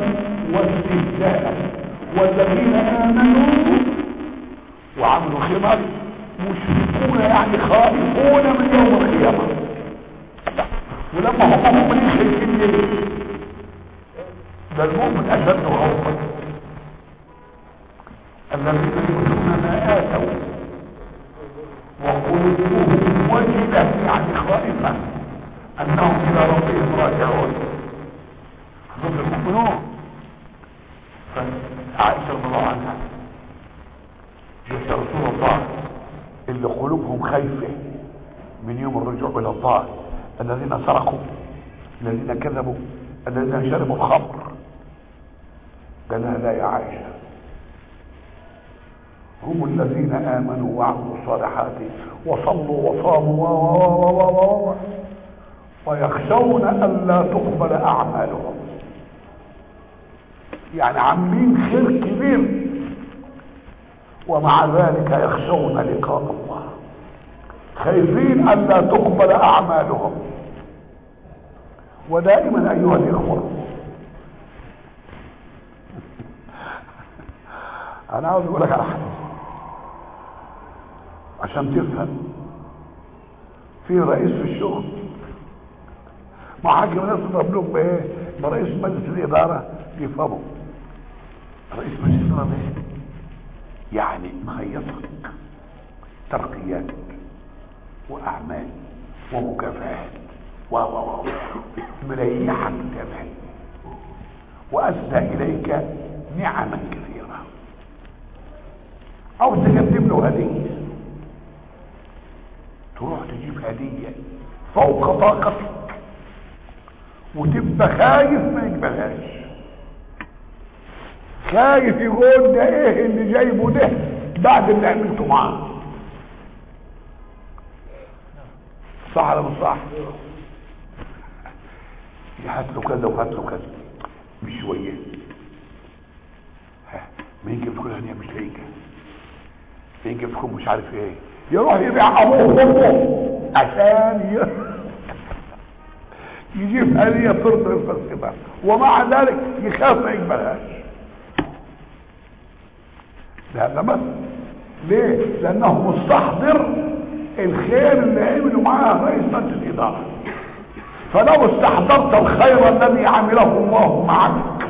واستهزاء والذين امنوا وعملوا خمر مشركون مشفقون يعني خائفون من يوم القيامة ولما هم مؤمنين خايفين ليه ده المؤمن اشد خوفا الذين يؤتون ما اتوا وقلوبهم وجلة يعني خائفة انهم الى ربهم راجعون دول المؤمنون فعائشة رضي الله عنها جئت رسول الله اللي قلوبهم خايفة من يوم الرجوع الى الله الذين سرقوا الذين كذبوا الذين شربوا الخمر قال لها لا يا عائشة هم الذين آمنوا وعملوا الصالحات وصلوا وصاموا و و و و و ويخشون ألا تقبل أعمالهم يعني عاملين خير كبير ومع ذلك يخشون لقاء الله خايفين ألا تقبل أعمالهم ودائما أيها الإخوة أنا عاوز أقول لك على حاجة عشان تفهم في رئيس في الشغل ما حاجة من الناس تضرب لهم بإيه برئيس مجلس الإدارة يفهموا رئيس مجلس الإدارة ده يعني مخيطك ترقيات واعمال ومكافآت و و و مريحك كمان واسدى اليك نعما كثيرة او تقدم له هدية تروح تجيب هدية فوق طاقتك وتبقى خايف ما يقبلهاش خايف يقول ده ايه اللي جايبه ده بعد اللي عملته معاه صح ولا مش صح هات له كذا وهات له كذا مش شويه ها مين يجيب كل هنيه مش لاقيها مين يجيب لكم مش عارف ايه يروح يبيع ابوه وامه عشان ي... يجيب هديه ترضي الفلسفه ومع ذلك يخاف ما يقبلهاش لأن بس ليه لانه مستحضر الخير اللي عملوا معاه رئيس مجلس الاداره فلو استحضرت الخير الذي عمله الله معك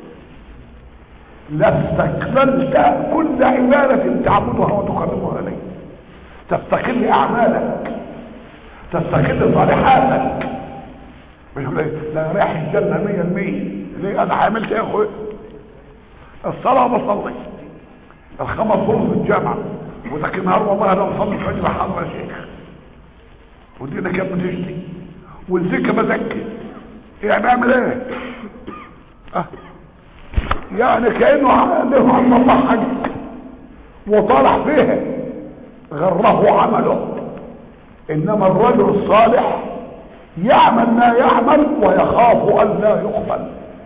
لاستقبلت كل عبادة تعبدها وتقربها اليه تستقل اعمالك تستقل صالحاتك مش يقول لك لا رايح الجنه 100% ليه انا عملت ايه يا اخويا الصلاه بصلي الخمس ظروف في الجامعة وذاك النهار والله انا بصلي الفجر حاضر يا شيخ ودينا كانت بتشتي والزكاة بزكي يعني اعمل ايه اه يعني كأنه له عن الله حق وطالع فيها غره عمله انما الرجل الصالح يعمل ما يعمل ويخاف ان لا يقبل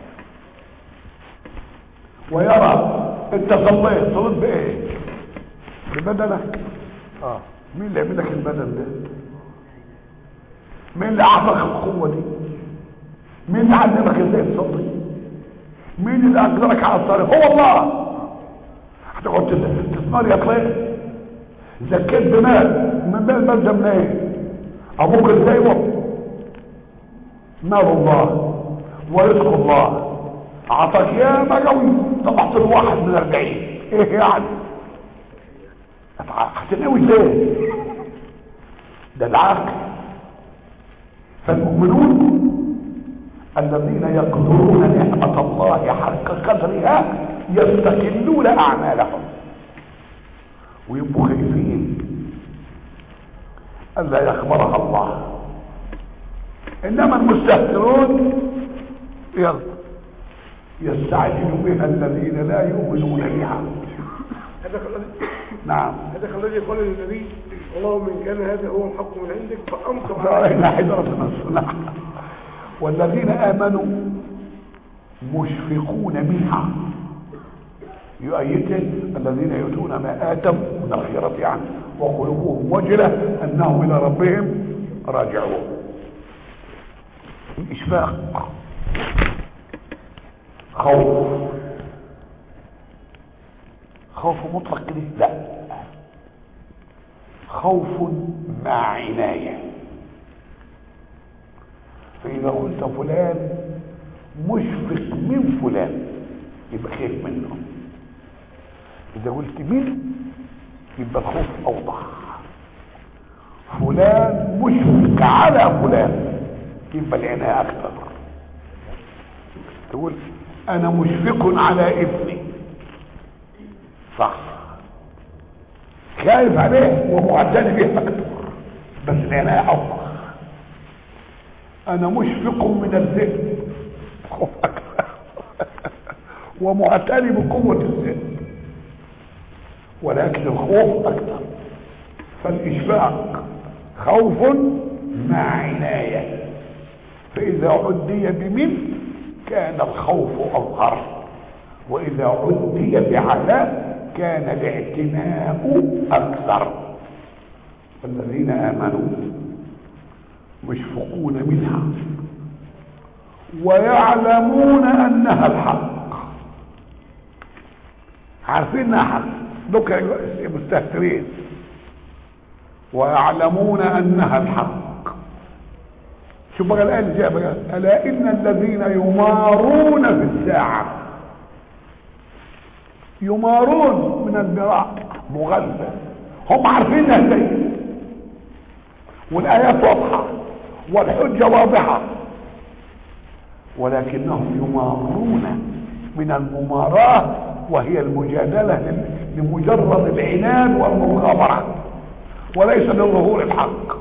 ويرى انت صليت صليت بايه ببدنك اه مين اللي يعمل لك البدن ده مين اللي اعطاك القوه دي مين اللي علمك ازاي تصلي مين اللي اقدرك على الصلاه هو الله هتقعد تتمر يا طليق زكيت بمال من مال المال ده من ايه ابوك ازاي مال الله ورزق الله اعطاك يا مجوي طلعت له واحد من اربعين ايه يعني هتنوي ازاي ده العقل فالمؤمنون الذين يقدرون نعمة الله حق قدرها يستكلون اعمالهم ويبقوا خايفين الا يخبرها الله انما المستهترون يلا يستعجل بها الذين لا يؤمنون بها هذا نعم هذا الذي قال للنبي اللهم ان كان هذا هو الحق من عندك فامطر لا علينا إله إلا ربنا نعم والذين آمنوا مشفقون منها يؤيد الذين يؤتون ما آتوا من الخيرة يعني وقلوبهم وجلة أنهم إلى ربهم راجعون الإشفاق خوف خوف مطلق كده لا خوف مع عناية فإذا قلت فلان مشفق من فلان يبقى خايف منه إذا قلت من يبقى الخوف أوضح فلان مشفق على فلان يبقى العناية أكثر تقول أنا مشفق على ابني صح خايف عليه ومعتني به أكثر بس العناية أوضح أنا مشفق من الذئب خوف أكثر ومعتني بقوة الذئب ولكن الخوف أكثر فالإشفاق خوف مع عناية فإذا عدي بمن كان الخوف أظهر وإذا عدي بعلى كان الاعتناء أكثر الذين آمنوا مشفقون منها ويعلمون أنها الحق عارفين انها حق دوك مستهترين ويعلمون انها الحق شوف بقى الايه اللي جايه بقى الا ان الذين يمارون في الساعه يمارون من المراء مغلبه هم عارفين ازاي والايات واضحه والحجه واضحه ولكنهم يمارون من المماراه وهي المجادلة لمجرد العناد والمخابرة وليس لظهور الحق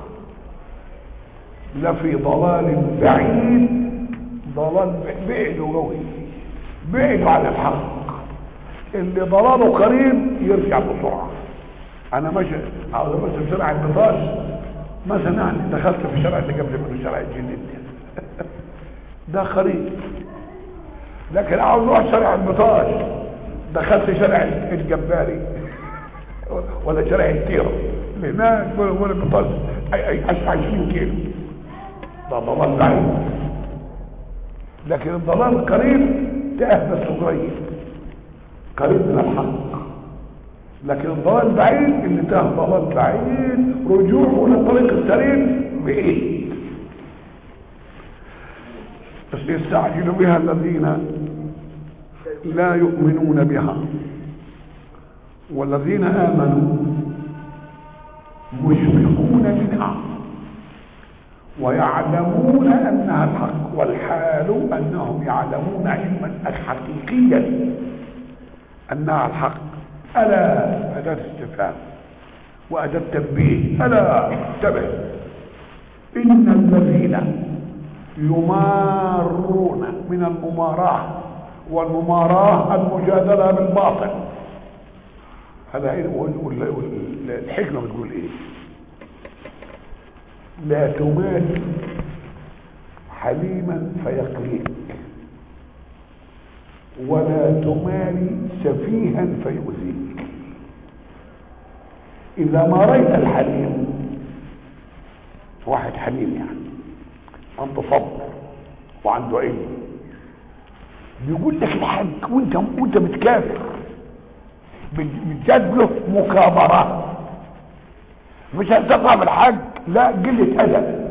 لفي ضلال بعيد ضلال بعيد قوي بعيد عن الحق اللي ضلاله قريب يرجع بسرعة انا ماشي عاوز امشي في شارع البطاش مثلا يعني دخلت في الشارع اللي قبل منه شارع الجديد ده قريب لكن عاوز اروح شارع البطاش دخلت شارع الجباري ولا شارع التيرة هناك ولا بطاس اي 20 كيلو ده ضلال بعيد لكن الضلال القريب تاه بس قريب قريب من الحق لكن الضلال بعيد اللي تاه ضلال بعيد رجوعه للطريق السليم بعيد بس يستعجل بها الذين لا يؤمنون بها والذين آمنوا مشفقون منها ويعلمون أنها الحق والحال أنهم يعلمون علما حقيقيا أنها الحق ألا أداة استفهام وأداة تنبيه ألا انتبه إن الذين يمارون من المماراه والمماراه المجادله بالباطل هذا الحكمه بتقول ايه لا تماري حليما فيقليك ولا تماري سفيها فيؤذيك اذا ماريت الحليم واحد حليم يعني عنده صبر وعنده علم بيقول لك الحج وانت وانت بتكافر بتجادله مكابرات مش هتقع بالحج لا قلة أدب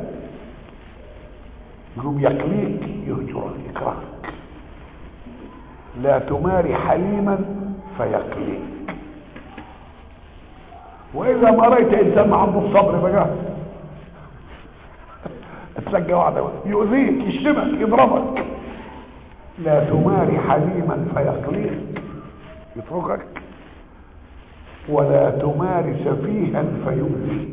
يقوم يقليك يهجرك يكرهك لا تماري حليما فيقليك وإذا مريت إنسان ما عنده الصبر بقى تلقى واحدة يؤذيك يشتمك يضربك لا تماري حليما فيقليك يتركك ولا تماري سفيها فيؤذيك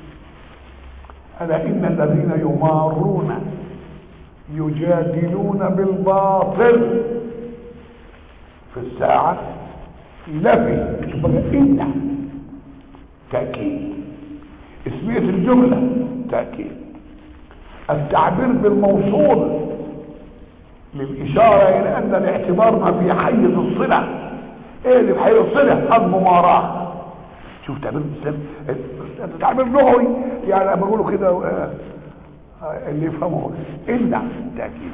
ألا إن الذين يمارون يجادلون بالباطل في الساعة لفي إن تأكيد اسمية الجملة تأكيد التعبير بالموصول للإشارة إلى أن الاعتبار ما في حيز الصلة إيه اللي في حيز الصلة المماراة شوف تعبير الإسلام تعبير لغوي يعني بقوله كده آه، آه، اللي يفهمه إلا تأكيد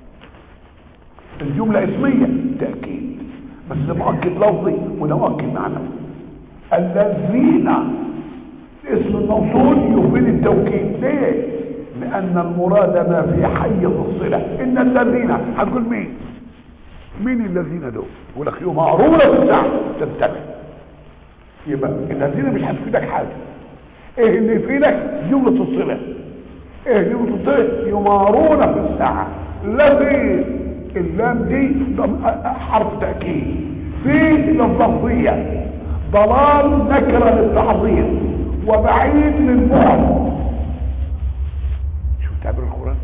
الجملة اسمية تأكيد بس ده مؤكد لفظي وده مؤكد معنوي الذين اسم اسم الموصول يفيد التوكيد ليه لان المراد ما في حيز الصله ان الذين هتقول مين مين الذين دول يقول لك يمارون في الساعه تنتبه يبقى الذين مش هتفيدك حاجه ايه اللي يفيدك جمله الصله ايه جمله الصله يمارون في الساعه لا في اللام دي ضم- حرف تاكيد في للظرفيه ضلال نكره للتعظيم وبعيد للبعد شو تعبير القران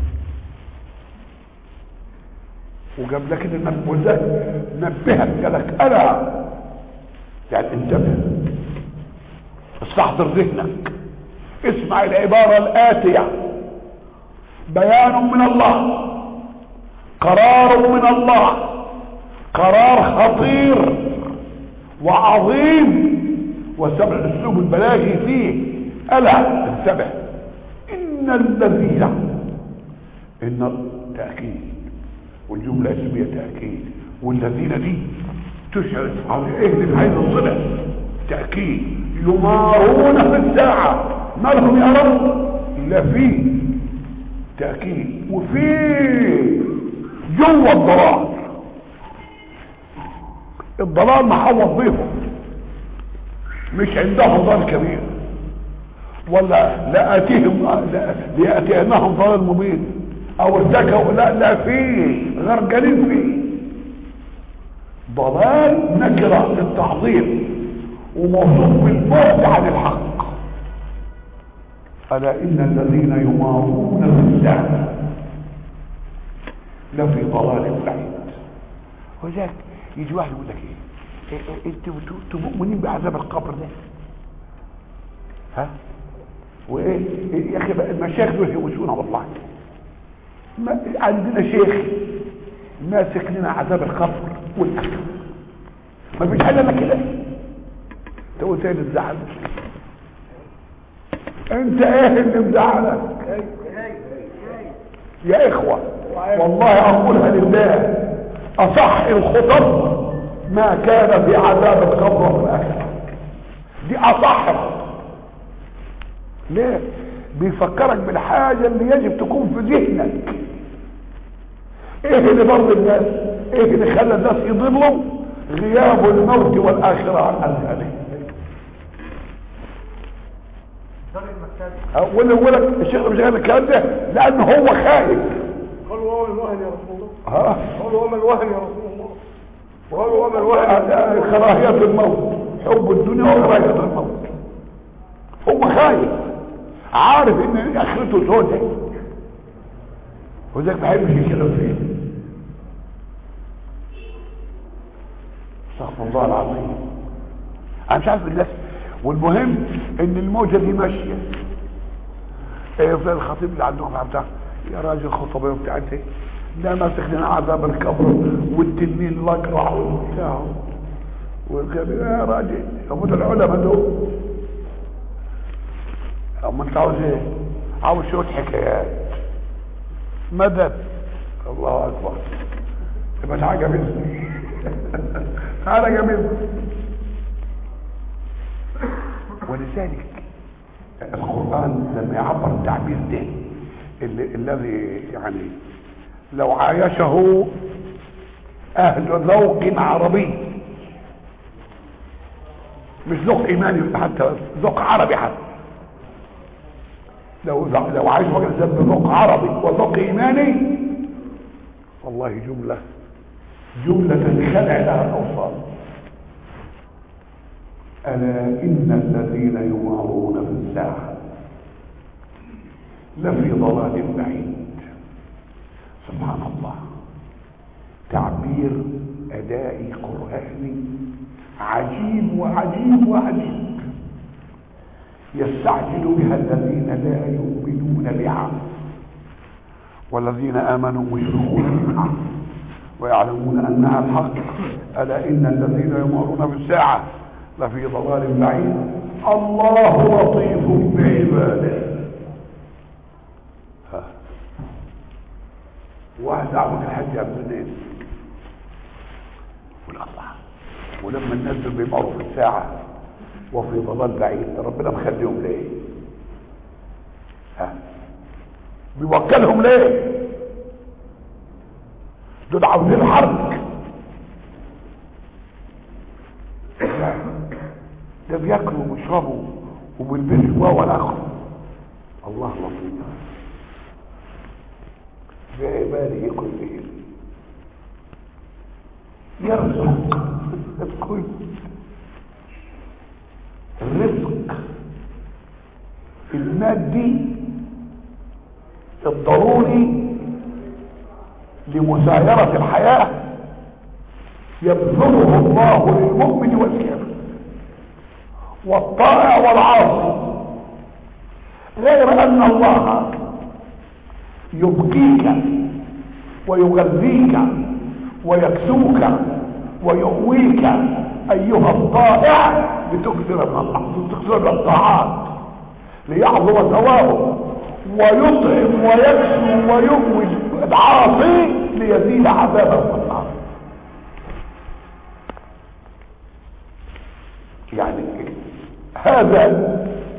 وجاب لك المنبوذات نبهك قال لك الا يعني انتبه استحضر ذهنك اسمع العباره الاتيه بيان من الله قرار من الله قرار خطير وعظيم وسبع الاسلوب البلاغي فيه الا انتبه ان الذين ان تاكيد والجمله اسميه تاكيد والذين دي تشعر على ايه اللي عايز الصله تاكيد يمارون في الساعه ما لهم يا رب لا في تاكيد وفي جوه الضلال الضلال محوط بيهم مش عندهم ضلال كبير ولا لاتيهم لا- لياتينهم ضلال مبين او ارتكوا لا لا فيه غرقانين فيه ضلال نكره للتعظيم وموصوف بالبعد عن الحق الا ان الذين يمارون في الساعه لفي ضلال بعيد وذاك يجي واحد يقول لك ايه إيه- إيه، انتوا انتوا- انتوا مؤمنين بعذاب القبر ده ها وايه إيه يا اخي بقى المشايخ دول يوسونا والله ما عندنا شيخ ماسك لنا عذاب القبر والاخر ما فيش حاجه الا كده انت قلت ايه اللي تزعل انت ايه اللي مزعلك يا اخوه والله اقولها لله اصح الخطب ما كان في عذاب القبر وفي الاخره دي اصح الخطب ليه بيفكرك بالحاجه اللي يجب تكون في ذهنك ايه اللي ضر الناس ايه اللي خلى الناس يضلوا غياب الموت والاخره عن اذهانهم اقول اقول لك الشيخ مش قال الكلام ده لانه هو خايف قالوا وما الوهن يا رسول الله ها قالوا وما الوهن يا رسول الله قالوا وما الوهن كراهية الموت حب الدنيا وكراهية الموت هو خايف عارف ان اخرته سودة وذاك ما يحبش الكلام فيه استغفر الله العظيم انا مش عارف الناس والمهم ان الموجة دي ماشية ايه فلان الخطيب اللي عندكم بتاع يا راجل خطبه بتاعتي ده ماسك لنا عذاب القبر والتنين الاقرع وبتاع والكبير يا راجل هم العلماء دول اما انت عاوز ايه عاوز شويه حكايات مدد الله اكبر يبقى تعالى جميل تعالى جميل ولذلك القرآن لما يعبر التعبير ده اللي الذي يعني لو عايشه أهل ذوق عربي مش ذوق إيماني حتى ذوق عربي حتى لو لو عايش راجل زي ذوق عربي وذوق إيماني والله جملة جملة خلع لها الأوصال ألا إن الذين يمارون في الساعة لفي ضلال بعيد سبحان الله تعبير أدائي قرآني عجيب وعجيب وعجيب يستعجل بها الذين لا يؤمنون بها والذين آمنوا مشركون بها ويعلمون أنها الحق ألا إن الذين يمارون في الساعة لفي ضلال بعيد الله لطيف بعباده ها. واحد عبد الحج عبد الناس يقول الله ولما الناس دول بيمروا في الساعة وفي ضلال بعيد ربنا مخليهم ليه بيوكلهم ليه دول عاوزين حرب لا، ده بياكلوا وبيشربوا وبيلبسوا ولا اخر الله لطيف بعباده كلهم يرزق الكل الرزق المادي الضروري لمسايرة الحياة يبذله الله للمؤمن والكافر والطائع والعاصي غير ان الله يبقيك ويغذيك ويكسوك ويؤويك ايها الطائع لتكثر لتكثر الطاعات ليعظم ثوابه ويطعم ويكسو ويؤوي العاصي ليزيد عذابه في النار يعني هذا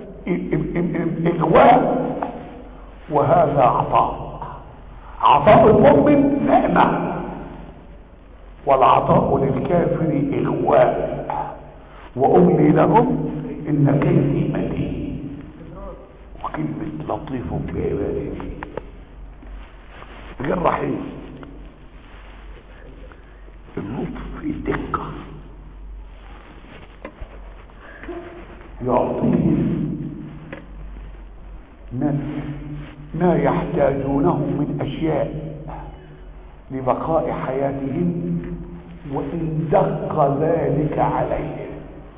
إغواء وهذا عطاء عطاء المؤمن نعمة والعطاء للكافر إغواء وأملي لهم إن كيدي متين وكلمة لطيف بعباده غير رحيم اللطف في دقة يعطيهم ما, ما يحتاجونه من أشياء لبقاء حياتهم وإن دق ذلك عليهم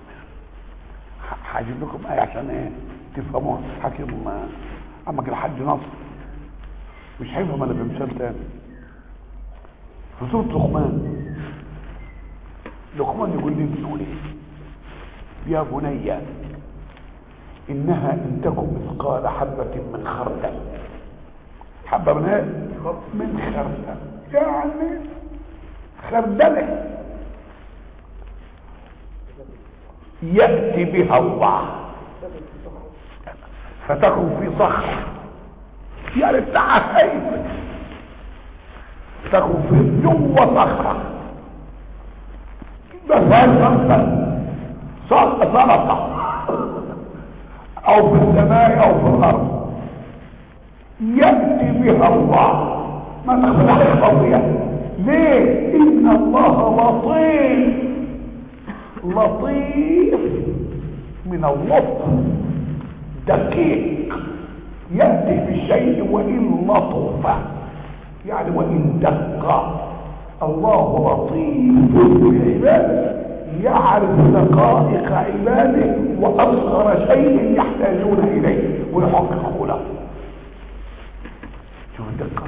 هجيب لكم آية عشان ايه تفهموها حكيم عمك الحاج نصر مش هيفهم انا بمثال تاني في سورة لقمان لقمان يقول لي بيقول ايه يا بني انها ان تكن مثقال حبة من خردل حبة من ايه من خردل يعني خردلة يأتي بها الله فتكن في صخر يعني بتاعها هيك تكن في جوه صخرة بس سلطة او في السماء او في الارض يأتي بها الله ما تخلع الخطيئة ليه ان الله لطيف لطيف من اللطف دقيق يأتي بالشيء وإن لطف يعني وإن دق الله لطيف بعباده يعرف دقائق عباده وأصغر شيء يحتاجون إليه ويحقق له شوف الدقة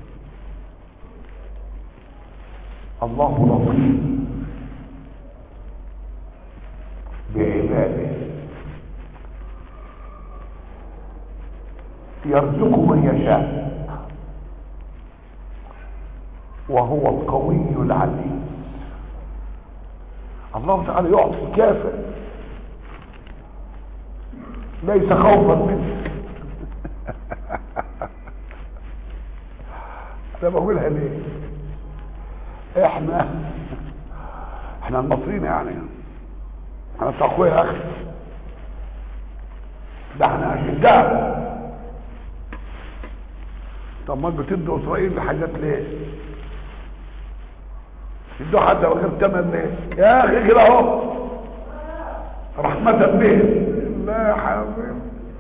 الله لطيف بعباده يرزق من يشاء وهو القوي العزيز الله تعالى يعطي الكافر ليس خوفا منه انا بقولها ليه احنا احنا المصريين يعني احنا تقوية يا اخي ده احنا اشداء طب ما بتدوا اسرائيل بحاجات ليه يدوا حتى بغير تمن ليه يا اخي كده اهو رحمة بهم لا يا حبيبي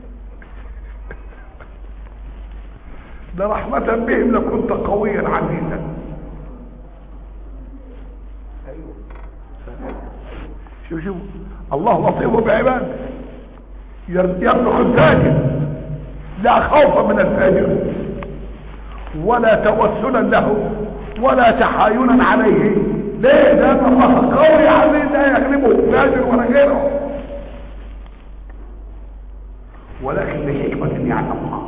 ده رحمة بهم لكنت قويا عزيزا شوف شوف الله لطيف بعباده يرزق الفاجر لا خوفا من الفاجر ولا توسلا له ولا تحايلا عليه ليه لان الله قوي عزيز لا يغلبه فاجر ولا غيره ولكن لحكمة يعلمها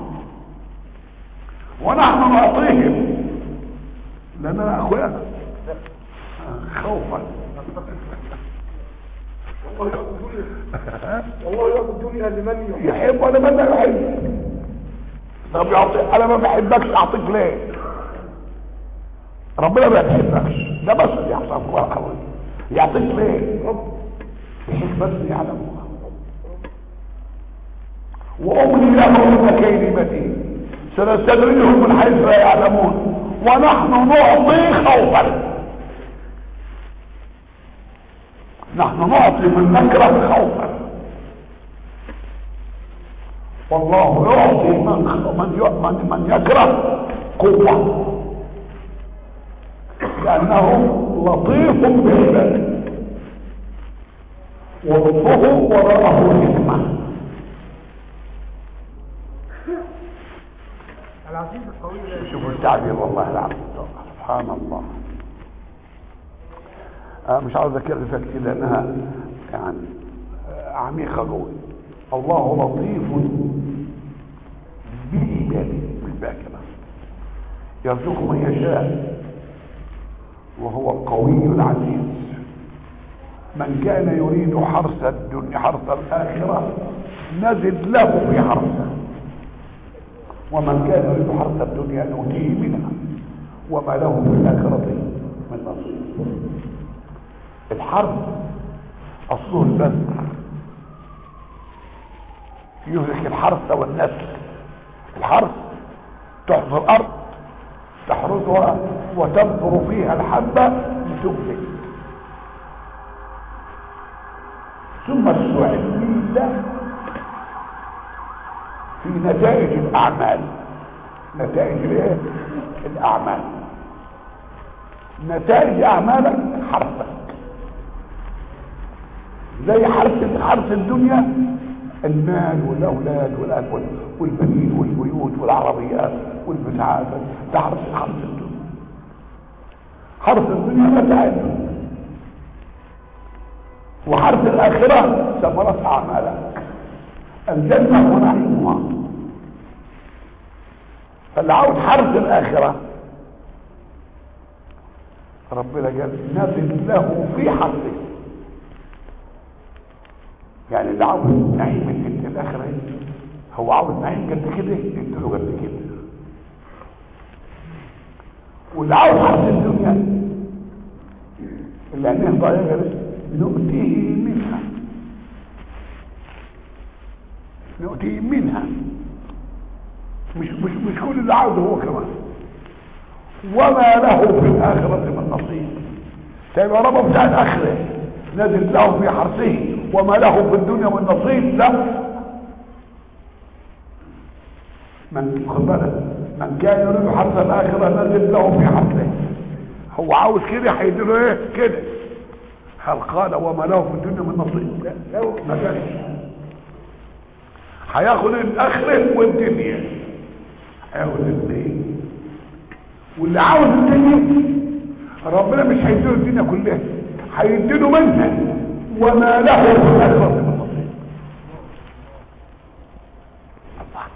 ونحن نعطيهم لاننا اخوانا خوفا والله يأخذ الدنيا والله يأخذ الدنيا لمن يحب يحب ولا من لا يحب طب يعطي انا ما بحبكش اعطيك ليه ربنا ما بيحبكش ده بس اللي يحصل في الواقع يعطيك ليه رب بحكمة يعلمها وأملي لهم إن كيدي متين سنستدرجهم من حيث لا يعلمون ونحن نعطي خوفا نحن نعطي من نكره خوفا والله يعطي من من من, من يكره قوه لانه لطيف بعباده ولطفه وراءه حكمه العزيز القوي لا شوفوا التعبير والله العظيم سبحان الله أنا مش عاوز اذكر فيها كتير لانها يعني آه، عميقه قوي الله لطيف بعباده بالباكره يرزق من يشاء وهو القوي العزيز من كان يريد حرث الدنيا حرث الاخره نزد له في حرثه ومن كان يريد حرث الدنيا نؤتيه منها وما له في الآخرة من نصيب الحرث أصله البذر يهلك الحرث والنسل الحرث تحفر الأرض تحرثها وتنثر فيها الحبة لتنبت ثم السعي لله في نتائج الاعمال نتائج الايه الاعمال نتائج اعمالك حرثك زي حرث حرث الدنيا المال والاولاد والأكل والبنين والبيوت والعربيات والبتاعات ده حرث حرث الدنيا حرث الدنيا متاع الدنيا وحرث الاخره ثمرة اعمالك الجنة ونعيمها فاللي عاوز حرث الآخرة ربنا قال نزل له في حرثه يعني اللي عاوز نعيم الجنة الآخرة هو عاوز نعيم قد كده اديله قد كده واللي عاوز حرث الدنيا اللي عينيه ضايقة نؤتيه منها نؤتيه منها مش مش مش كل اللي عاوزه هو كمان وما له في الآخرة من نصيب سيبقى ربا بتاع الآخرة نزل له في حرثه وما له في الدنيا من نصيب لا من خد بالك من كان يريد حرث الآخرة نزل له في حرثه هو عاوز كده هيديله ايه كده هل قال وما له في الدنيا من نصيب لا لو ما جاش هياخد الاخره والدنيا هياخد الاثنين واللي عاوز الدنيا ربنا مش هيديله الدنيا كلها هيديله منها وما له في الاخره من نصيب الله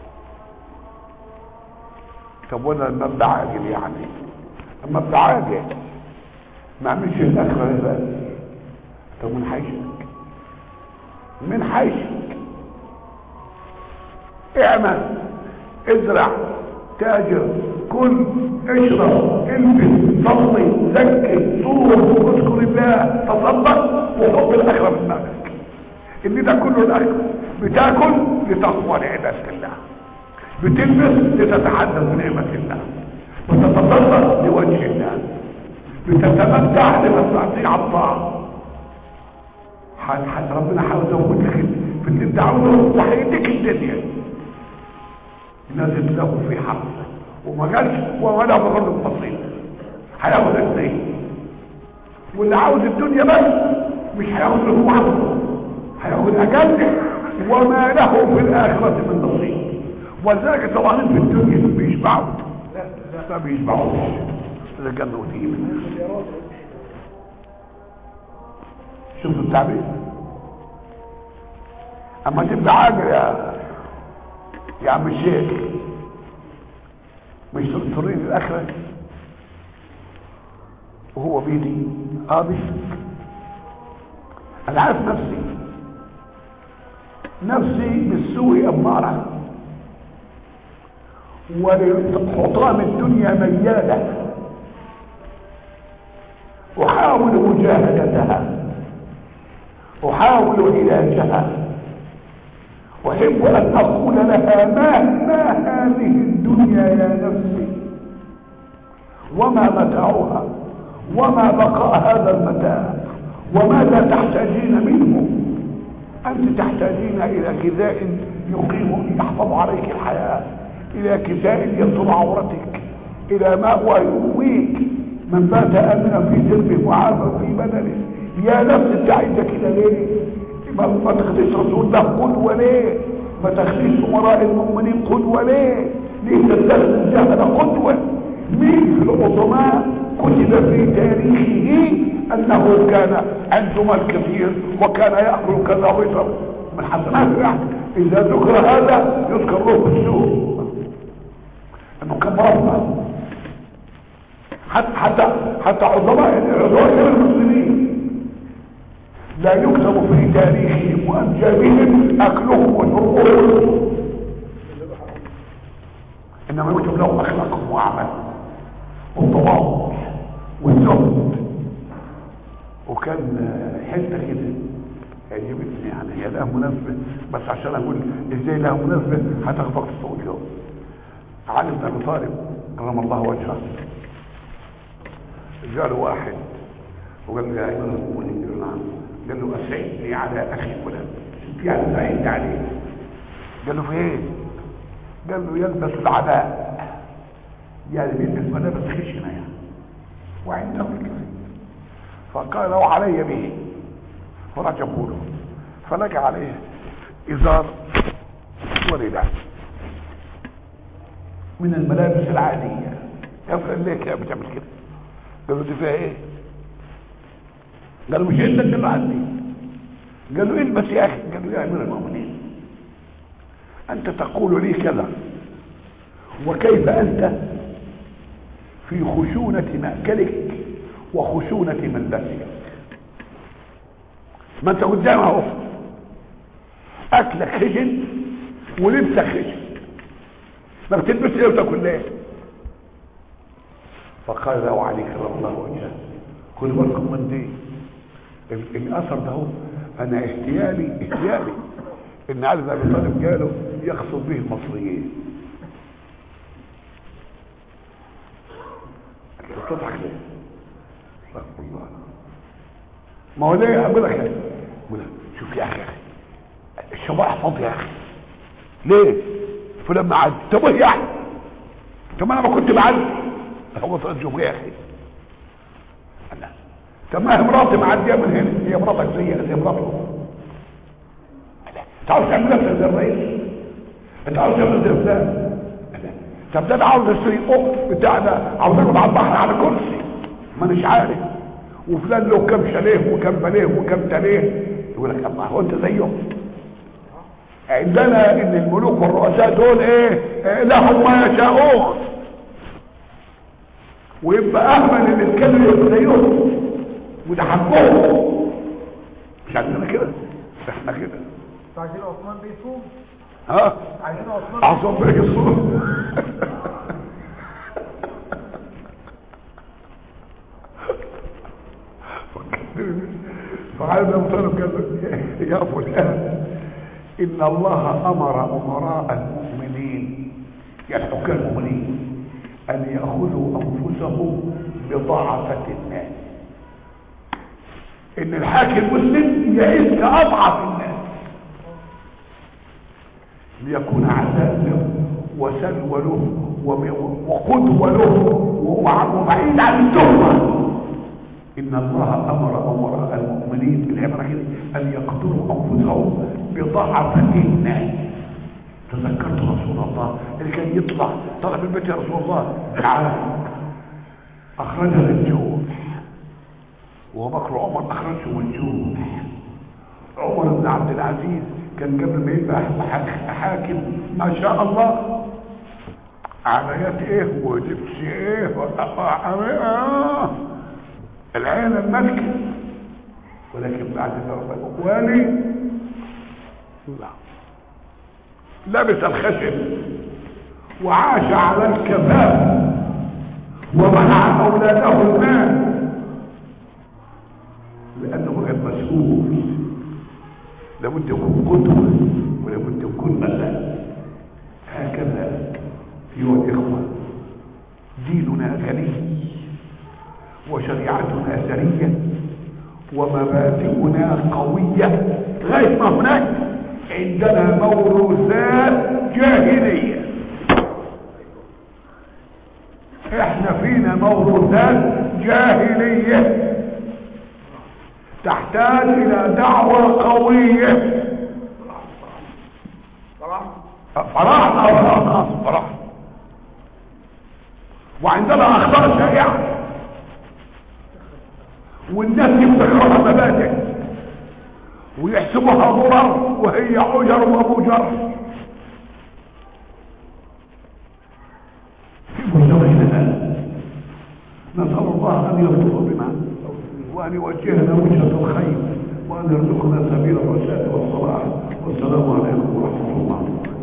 طب وانا المبدا عاجل يعني المبدا عاجل ما اعملش الاخره ليه بقى طب من حيشك من حيشك اعمل ازرع تاجر كل اشرب البس صلي زكي صوم اذكر الله تصدق وحط الاخره في دماغك ان ده كله الاخره بتاكل لتقوى لعباده الله بتلبس لتتحدث بنعمه الله وتتصدق لوجه الله بتتمتع لمتعتي الطاعه حتى ربنا حاول يزودك في اللي انت عاوزه وهيديك الدنيا نزل له في حقه وما قالش وما له بغض البصير هياخد الاثنين واللي عاوز الدنيا بس مش هياخد اللي هو عاوزه هياخد اقل وما له في الاخره من نصيب ولذلك طبعا في الدنيا بيشبعوا ما بيشبعوش اذا كان وتيجي شوفوا التعبير اما تبقى عاجل يا يا عم الشيخ مش تريد الاخره وهو بيدي اه بيدك انا عارف نفسي نفسي بالسوء اماره ولحطام الدنيا ميالة أحاول مجاهدتها أحاول علاجها أحب أن أقول لها ما ما هذه الدنيا يا نفسي وما متاعها وما بقاء هذا المتاع وماذا تحتاجين منه أنت تحتاجين إلى غذاء يقيم يحفظ عليك الحياة إلى كساء يستر عورتك إلى ماء يقويك من بات آمنا في سربه معافى في بدنه يا نفس انت عايزة كده ليه ما, ما تاخديش رسول الله قدوة ليه ما تاخديش امراء المؤمنين قدوة ليه ليه تتخذ الجهل قدوة مين في العظماء كتب في تاريخه انه كان عنده مال كثير وكان يأكل كذا ويشرب من حسناته يعني اذا ذكر هذا يذكر له بالسوء انه كان مرفع حتى حتى حتى عظماء عظماء المسلمين لا يكتب في تاريخهم وانجابهم اكلهم وشربهم انما يكتب لهم اخلاقهم واعمالهم والتواضع والزهد وكان حته كده عجبتني يعني هي لها مناسبه بس عشان اقول ازاي لها مناسبه هتاخد وقت طويل اليوم علي بن ابي طالب كرم الله وجهه جاء له واحد وقال له يا ايها المؤمنين قال له نعم قال له اسعدني على اخي فلان انت يعني سعيد عليه قال له في ايه قال له يلبس العباء يعني بيلبس ملابس خشنه يعني وعنده الكثير فقال وعلي به فراح جابوا له فلقى عليه ازار ورداء من الملابس العاديه يا فلان ليه كده بتعمل كده قال له دي فيها ايه قال له مش عندك قال له عندي قال له البس يا اخي قال له يا امير المؤمنين انت تقول لي كذا وكيف انت في خشونة مأكلك وخشونة ملبسك ما انت قدام اهو اكلك خشن ولبسك خشن ما بتلبس ايه وتاكل ليه فقال له علي كرم الله وجهه خد بالكم من دي ال- الاثر ده هو انا احتيالي احتيالي ان علي بن ابي طالب قاله يقصد به المصريين بتضحك ليه؟ استغفر الله ما هو ليه اقول لك اقول لك شوف يا اخي الشباب احفظ يا اخي ليه؟ فلان معدي طب ايه يعني؟ طب ما انا ما كنت بعدي هو صوت الجمهوريه يا اخي لا طب ما هي مراتي معديه من هنا هي مراتك زيها زي مراته لا انت عاوز تعمل نفسك زي الرئيس انت عاوز تعمل زي فلان لا طب ده انا عاوز اشتري اوضه بتاع ده عاوز اقعد على البحر على كرسي ما اناش عارف وفلان له كام شاليه وكام باليه وكام تاليه يقول لك اما هو انت زيه عندنا ان الملوك والرؤساء دول ايه إيه لهم ما يشاءون ويبقى اهمل ان الكلمه يبقى زيهم وده حقهم مش عندنا كده احنا كده عايزين عثمان بيصوم ها عايزين عثمان عصام بيه الصوم فعلي بن طالب قال له يا فلان ان الله امر امراء المؤمنين يعني حكام المؤمنين ان ياخذوا انفسهم بضعفه الناس ان الحاكم المسلم يعيش كاضعف الناس ليكون عذاب له وسلوى له وم- وقدوة له ومع- وبعيد عن التهمة إن الله أمر أمراء المؤمنين بالعبرة كده أن يقتلوا أنفسهم بضعفة الناس تذكرت رسول الله اللي كان يطلع طلع من بيت يا رسول الله تعالى أخرجها للجوع وهو بكر عمر أخرجه من الجوع عمر بن عبد العزيز كان قبل ما يبقى حاك- حاكم ما شاء الله عمليات ايه ولبس ايه و- آه. العين الملكي ولكن بعد ما ربنا والي لا لبس الخشب وعاش على الكفاف ومنع اولاده المال لانه كان مسؤول لابد يكون قدوه ولابد يكون مثل هكذا ايها الاخوه ديننا غني وشريعتنا ثريه ومبادئنا قويه غير ما هناك عندنا موروثات جاهليه احنا فينا موروثات جاهليه تحتاج الى دعوه قويه فرحنا فرحنا فرحنا وعندنا اخطاء شائعه والناس يفتكرها مبادئ ويحسبوها ضرر وهي عجر ومجر في مجتمعنا نسال الله ان يلطف بنا وان يوجهنا وجهه الخير وان يرزقنا سبيل الرشاد والصلاح والسلام عليكم ورحمه الله